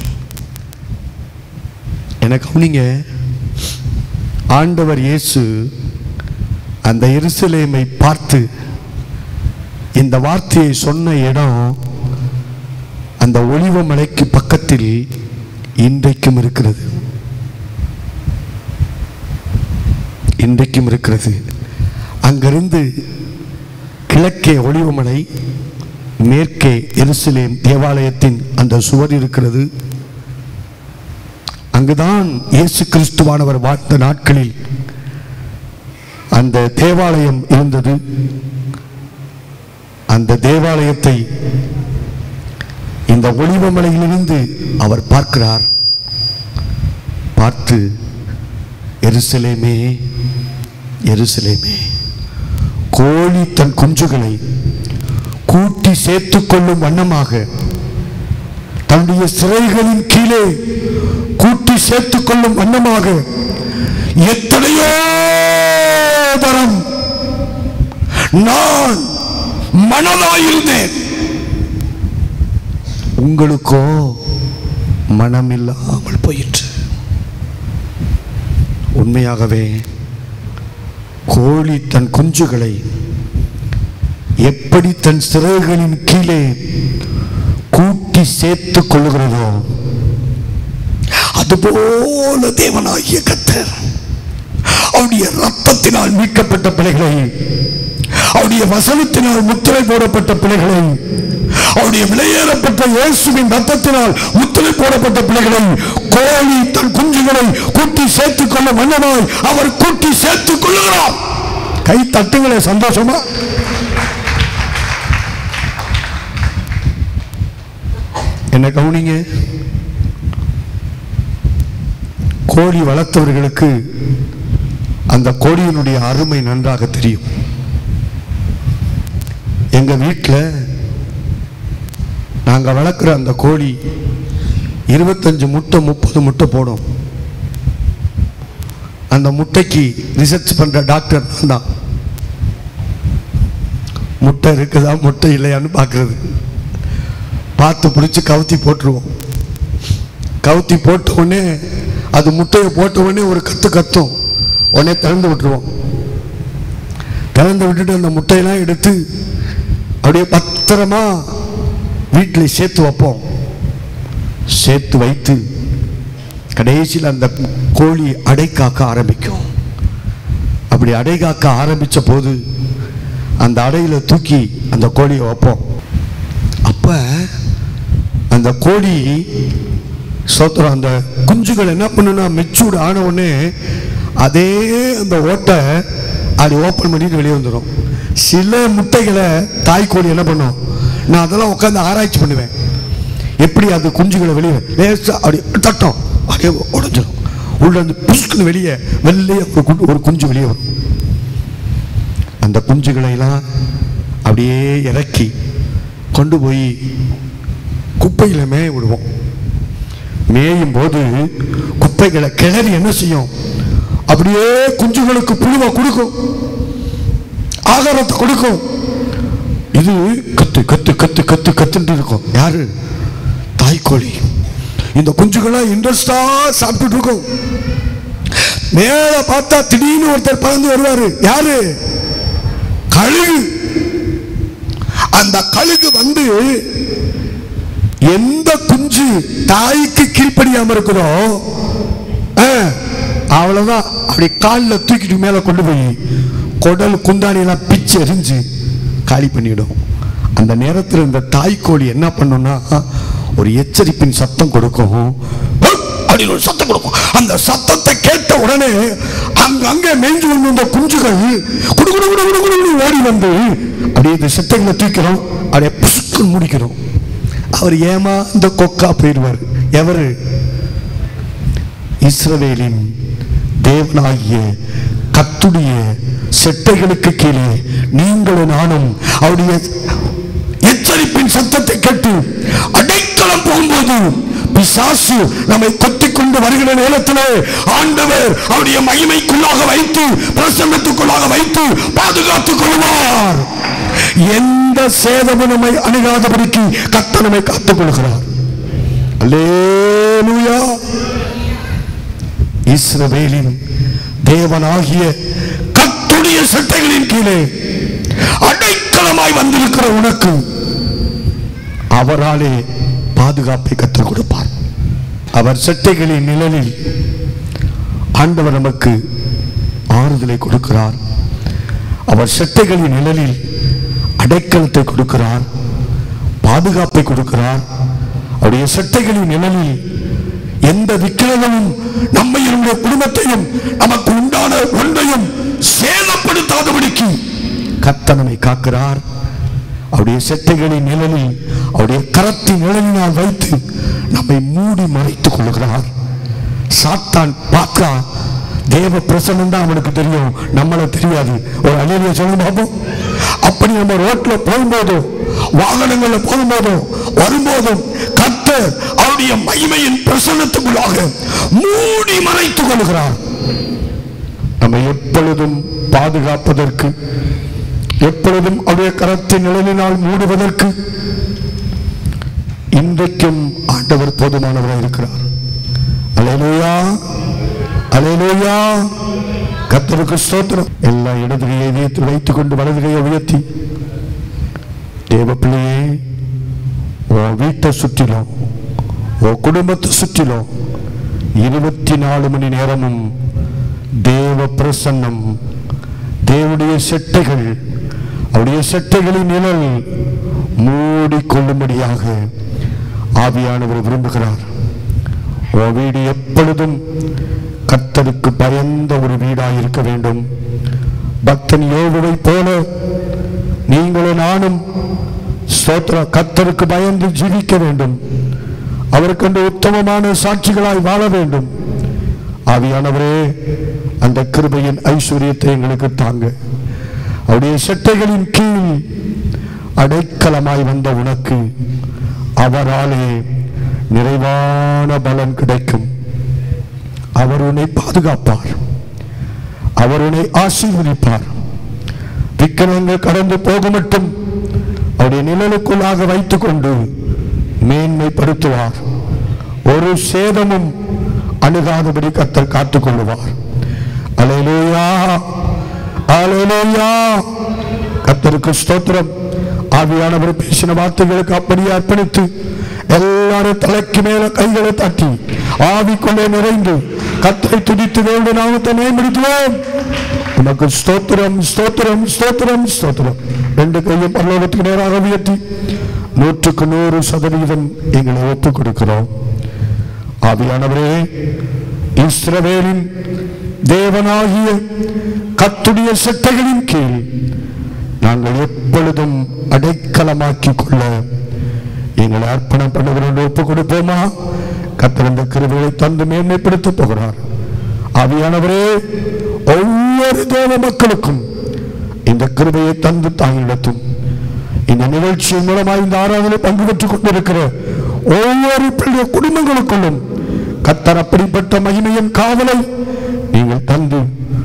எனக்கு கவனிங்க ஆண்டவர் இயேசு அந்த எருசலேமை பார்த்து இந்த வார்த்தையை சொன்ன இடம் அந்த ஒளிவ மலைக்கு பக்கத்தில் இன்றைக்கும் இருக்கிறது இன்றைக்கும் இருக்கிறது அங்கிருந்து கிழக்கே ஒளிவமலை மேற்கே எருசலேம் தேவாலயத்தின் அந்த சுவர் இருக்கிறது அங்குதான் இயேசு கிறிஸ்துவானவர் வாழ்ந்த நாட்களில் அந்த தேவாலயம் இருந்தது அந்த தேவாலயத்தை இந்த ஒளிவமலையிலிருந்து அவர் பார்க்கிறார் பார்த்து எருசலேமே எருசலேமே கோழி தன் குஞ்சுகளை கூட்டி சேர்த்துக் கொள்ளும் வண்ணமாக தன்னுடைய சிறைகளின் கீழே கூட்டி சேர்த்துக் கொள்ளும் வண்ணமாக எத்தனையோ தரம் நான் மனதாயிருந்தேன் உங்களுக்கோ மனமில்லாமல் போயிற்று உண்மையாகவே கோழி தன் குஞ்சுகளை எப்படி தன் சிறகுகளின் கீழே கூட்டி சேர்த்துக் கொள்ளுகிறதோ அதுபோல தேவனாகிய கத்தர் அவருடைய ரத்தத்தினால் மீட்கப்பட்ட பிள்ளைகளை அவருடைய வசனத்தினால் முத்திரை போடப்பட்ட பிள்ளைகளை அவருடைய விலையேறப்பட்ட இயேசுவின் ரத்தத்தினால் முத்திரை போடப்பட்ட பிள்ளைகளை கோழி தன் குஞ்சுகளை கூட்டி சேர்த்துக் கொள்ள மன்னனாய் அவர் கூட்டி சேர்த்துக் கொள்ளுகிறார் கை தட்டுங்களே சந்தோஷமா என்ன கவனிங்க கோழி வளர்த்தவர்களுக்கு அந்த கோழியினுடைய அருமை நன்றாக தெரியும் எங்க வீட்டில் நாங்க வளர்க்குற அந்த கோழி இருபத்தஞ்சு முட்டை முப்பது முட்டை போடும் அந்த முட்டைக்கு ரிசர்ச் பண்ற டாக்டர் நான் தான் முட்டை இருக்குதா முட்டை இல்லையான்னு பார்க்கறது பார்த்து பிடிச்சி கவுத்தி போட்டுருவோம் கவுத்தி போட்ட உடனே அது முட்டையை போட்ட உடனே ஒரு கத்து கத்தும் உடனே திறந்து விட்டுருவோம் திறந்து விட்டுட்டு அந்த முட்டையெல்லாம் எடுத்து அப்படியே பத்திரமா வீட்டில் சேர்த்து வைப்போம் சேர்த்து வைத்து கடைசியில் அந்த கோழி அடை காக்க ஆரம்பிக்கும் அப்படி அடை காக்க ஆரம்பித்த போது அந்த அடையில் தூக்கி அந்த கோழியை வைப்போம் அப்போ அந்த கோழி சோத்திரம் அந்த குஞ்சுகள் என்ன பண்ணுன்னா மெச்சூர்டு ஆன உடனே அதே அந்த ஓட்டை அப்படி ஓப்பன் பண்ணிட்டு வெளியே வந்துடும் சில முட்டைகளை தாய்க்கோழி என்ன பண்ணும் நான் அதெல்லாம் உட்காந்து ஆராய்ச்சி பண்ணுவேன் எப்படி அது குஞ்சுகளை வெளியே லேசாக அப்படி தட்டும் அப்படியே உடஞ்சிடும் உள்ள இருந்து புஷ்குன்னு வெளியே வெள்ளையே ஒரு குண்டு ஒரு குஞ்சு வெளியே வரும் அந்த குஞ்சுகளை எல்லாம் அப்படியே இறக்கி கொண்டு போய் குப்பையில் மேய விடுவோம் மேயும் போது குப்பைகளை கிளறி என்ன செய்யும் அப்படியே குஞ்சுகளுக்கு புழுவை கொடுக்கும் ஆகாரத்தை கொடுக்கும் இது கத்து கத்து கத்து கத்து கத்துட்டு இருக்கும் யாரு தாய்க்கோழி இந்த குஞ்சுகள்லாம் இன்ட்ரெஸ்டா சாப்பிட்டுட்டு இருக்கும் மேல பார்த்தா திடீர்னு ஒருத்தர் பறந்து வருவாரு யாரு கழுகு அந்த கழுகு வந்து எந்த குஞ்சு தாய்க்கு கீழ்ப்படியாம இருக்குதோ ஆ, அவ்வளவுதான் அப்படி காலில் தூக்கிட்டு மேல கொண்டு போய் குடல் குந்தாணி எல்லாம் பிச்சு எரிஞ்சு காலி பண்ணிடும் அந்த நேரத்தில் இந்த தாய்க்கோழி என்ன பண்ணும்னா ஒரு எச்சரிப்பின் சத்தம் கொடுக்கும் அப்படின்னு ஒரு சத்தம் கொடுக்கும் அந்த சத்தத்தை கேட்ட உடனே அங்க அங்கே மேய்ஞ்சு வந்து இந்த குஞ்சுகள் குடு குடு குடு குடு குடு ஓடி வந்து அப்படியே இந்த செட்டைகளை தூக்கிறோம் அப்படியே புசுக்கு முடிக்கிறோம் அவர் ஏமா இந்த கொக்கா போயிடுவார் எவரு இஸ்ரவேலின் தேவனாகிய கத்துடைய செட்டைகளுக்கு கீழே நீங்களும் நானும் அவருடைய எச்சரிப்பின் சத்தத்தை கேட்டு அடைக்கலம் போகும்போது பிசாசு நம்மை கொத்திக் கொண்டு வருகிற நேரத்திலே ஆண்டவர் அவருடைய மகிமைக்குள்ளாக வைத்து பிரசன்னத்துக்குள்ளாக வைத்து பாதுகாத்துக் கொள்வார் எந்த சேதமும் நம்மை அணுகாதபடிக்கு கத்த நம்மை காத்துக் கொள்கிறார் அல்லேலூயா இஸ்ரவேலின் தேவனாகிய கத்துடைய சட்டைகளின் கீழே அடைக்கலமாய் வந்திருக்கிற உனக்கு அவராலே பாதுகாப்பை கற்றுக் கொடுப்பார் அவர் சட்டைகளின் நிழலில் ஆண்டவர் நமக்கு ஆறுதலை கொடுக்கிறார் அவர் சட்டைகளின் நிழலில் அடைக்கலத்தை கொடுக்கிறார் பாதுகாப்பை கொடுக்கிறார் அவருடைய சட்டைகளின் நிழலில் எந்த விக்கிரகமும் நம்மையும் நம்முடைய குடும்பத்தையும் நமக்கு உண்டான ஒன்றையும் சேதப்படுத்தாதபடிக்கு கத்தனமை காக்கிறார் அவருடைய செட்டைகளின் நிழலில் அவருடைய கரத்தின் நிழலினால் வைத்து நம்மை மூடி மறைத்துக் கொள்கிறார் சாத்தான் பார்த்தா தேவ பிரசனம் தான் அவனுக்கு தெரியும் நம்மள தெரியாது ஒரு அலையில சொல்ல பார்ப்போம் அப்படி நம்ம ரோட்ல போகும்போதும் வாகனங்கள்ல போகும்போதும் வரும்போதும் கர்த்தர் அவருடைய மகிமையின் பிரசன்னத்துக்குள்ளாக மூடி மறைத்துக் கொள்கிறார் நம்மை எப்பொழுதும் பாதுகாப்பதற்கு எப்பொழுதும் அவருடைய கரத்தின் நிழலினால் மூடுவதற்கு இன்றைக்கும் ஆண்டவர் போதுமானவராக இருக்கிறார் அலையலூயா அலையலூயா கத்தருக்கு ஸ்தோத்திரம் எல்லா இடது கையை இதயத்தில் வைத்துக் கொண்டு வலது கையை உயர்த்தி தேவ பிள்ளையே உன் வீட்டை சுற்றிலும் உன் குடும்பத்தை சுற்றிலும் இருபத்தி நாலு மணி நேரமும் தேவ பிரசன்னம் தேவனுடைய செட்டைகள் அவருடைய செட்டைகளின் நிழல் மூடிக்கொள்ளும்படியாக ஆவியானவர் விரும்புகிறார் உன் வீடு எப்பொழுதும் கர்த்தருக்கு பயந்த ஒரு வீடாக இருக்க வேண்டும் பக்தன் யோகுவை போல நீங்களும் நானும் ஸ்தோத்திர கர்த்தருக்கு பயந்து ஜீவிக்க வேண்டும் அவருக்கென்று உத்தமமான சாட்சிகளாய் வாழ வேண்டும் ஆவியானவரே அந்த கிருபையின் ஐஸ்வர்யத்தை எங்களுக்கு தாங்க அவருடைய செட்டைகளின் கீழ் அடைக்கலமாய் வந்த உனக்கு அவராலே நிறைவான பலன் கிடைக்கும் அவர் உன்னை பாதுகாப்பார் அவர் உன்னை ஆசீர்வதிப்பார் விக்கிரங்கள் கடந்து போக மட்டும் அவருடைய நிழலுக்குள்ளாக வைத்துக் கொண்டு மேன்மைப்படுத்துவார் ஒரு சேதமும் அணுகாதபடி கத்தர் காத்துக் கொள்ளுவார் அலையிலூயா அலையிலூயா கத்தருக்கு ஸ்தோத்திரம் ஆவியானவர் பேசின வார்த்தைகளுக்கு அப்படியே அர்ப்பணித்து எல்லாரும் தலைக்கு மேல கைகளை தட்டி ஆவிக்குள்ளே நிறைந்து கத்தரை துதித்து வேண்டு நாமத்தை மேம்படுத்துவோம் உனக்கு ஸ்தோத்திரம் ஸ்தோத்திரம் ஸ்தோத்திரம் ஸ்தோத்திரம் ரெண்டு கையும் பரலோகத்துக்கு நேராக உயர்த்தி நூற்றுக்கு நூறு சதவீதம் எங்களை ஒப்புக் கொடுக்கிறோம் ஆவியானவரே இஸ்ரவேலின் தேவனாகிய கத்துடைய சட்டைகளின் கீழ் நாங்கள் எப்பொழுதும் அடைக்கலமாக்கிக் கொள்ள எங்களை அர்ப்பணம் பண்ணுகிறோம் ஒப்பு கொடுப்போமா கத்தர் இந்த கிருபையை தந்து மேன்மைப்படுத்த போகிறார் ஆவியானவரே ஒவ்வொரு தேவ மக்களுக்கும் இந்த கிருபையை தந்து தாங்கிடத்தும் இந்த நிகழ்ச்சியின் மூலமாக இந்த ஆராதனை பங்கு பெற்றுக் கொண்டிருக்கிற ஒவ்வொரு பிள்ளை குடும்பங்களுக்குள்ளும் கத்தர் அப்படிப்பட்ட மகிமையின் காவலை நீங்கள் தந்து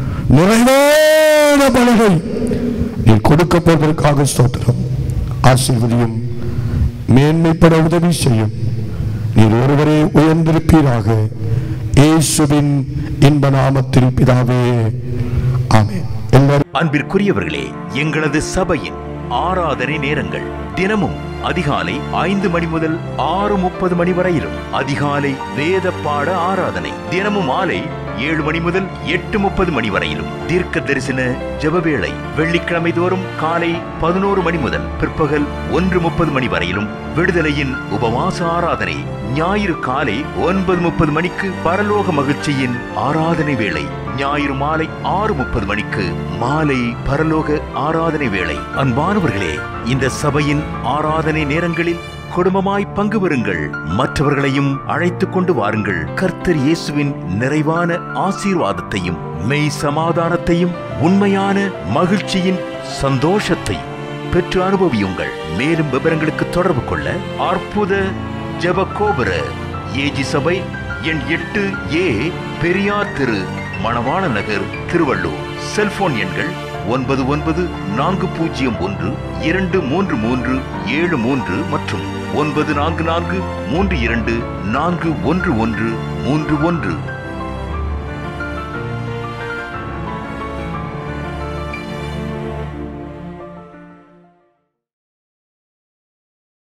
நிறைவான பலனை நீ கொடுக்க போவதற்காக ஸ்தோத்திரம் ஆசீர்வதியும் மேன்மைப்பட உதவி செய்யும் நீர் ஒருவரே உயர்ந்திருப்பீராக இயேசுவின் இன்ப நாமத்தில் பிதாவே ஆமென் எல்லாரும் அன்பிற்குரியவர்களே எங்களது சபையின் ஆராதனை நேரங்கள் தினமும் அதிகாலை ஐந்து மணி முதல் ஆறு முப்பது மணி வரையிலும் அதிகாலை வேத பாட ஆராதனை தினமும் மாலை ஏழு மணி முதல் எட்டு முப்பது மணி வரையிலும் தீர்க்க தரிசன ஜெபவேளை வெள்ளிக்கிழமை தோறும் காலை பதினோரு மணி முதல் பிற்பகல் ஒன்று முப்பது மணி வரையிலும் விடுதலையின் உபவாச ஆராதனை ஞாயிறு காலை ஒன்பது முப்பது மணிக்கு பரலோக மகிழ்ச்சியின் ஆராதனை வேளை ஞாயிறு மாலை ஆறு முப்பது மணிக்கு மாலை பரலோக ஆராதனை வேளை அன்பானவர்களே இந்த சபையின் ஆராதனை நேரங்களில் குடும்பமாய் பங்கு பெறுங்கள் மற்றவர்களையும் அழைத்துக் கொண்டு வாருங்கள் கர்த்தர் இயேசுவின் நிறைவான ஆசீர்வாதத்தையும் மெய் சமாதானத்தையும் உண்மையான மகிழ்ச்சியின் சந்தோஷத்தையும் பெற்று அனுபவியுங்கள் மேலும் விவரங்களுக்கு தொடர்பு கொள்ள அற்புத ஜெப கோபுர ஏஜி சபை எண் எட்டு ஏ பெரியார் திரு மணவாள நகர் திருவள்ளூர் செல்போன் எண்கள் ஒன்பது ஒன்பது நான்கு பூஜ்ஜியம் ஒன்று இரண்டு மூன்று மூன்று ஏழு மூன்று மற்றும் ஒன்பது நான்கு நான்கு மூன்று இரண்டு நான்கு ஒன்று ஒன்று மூன்று ஒன்று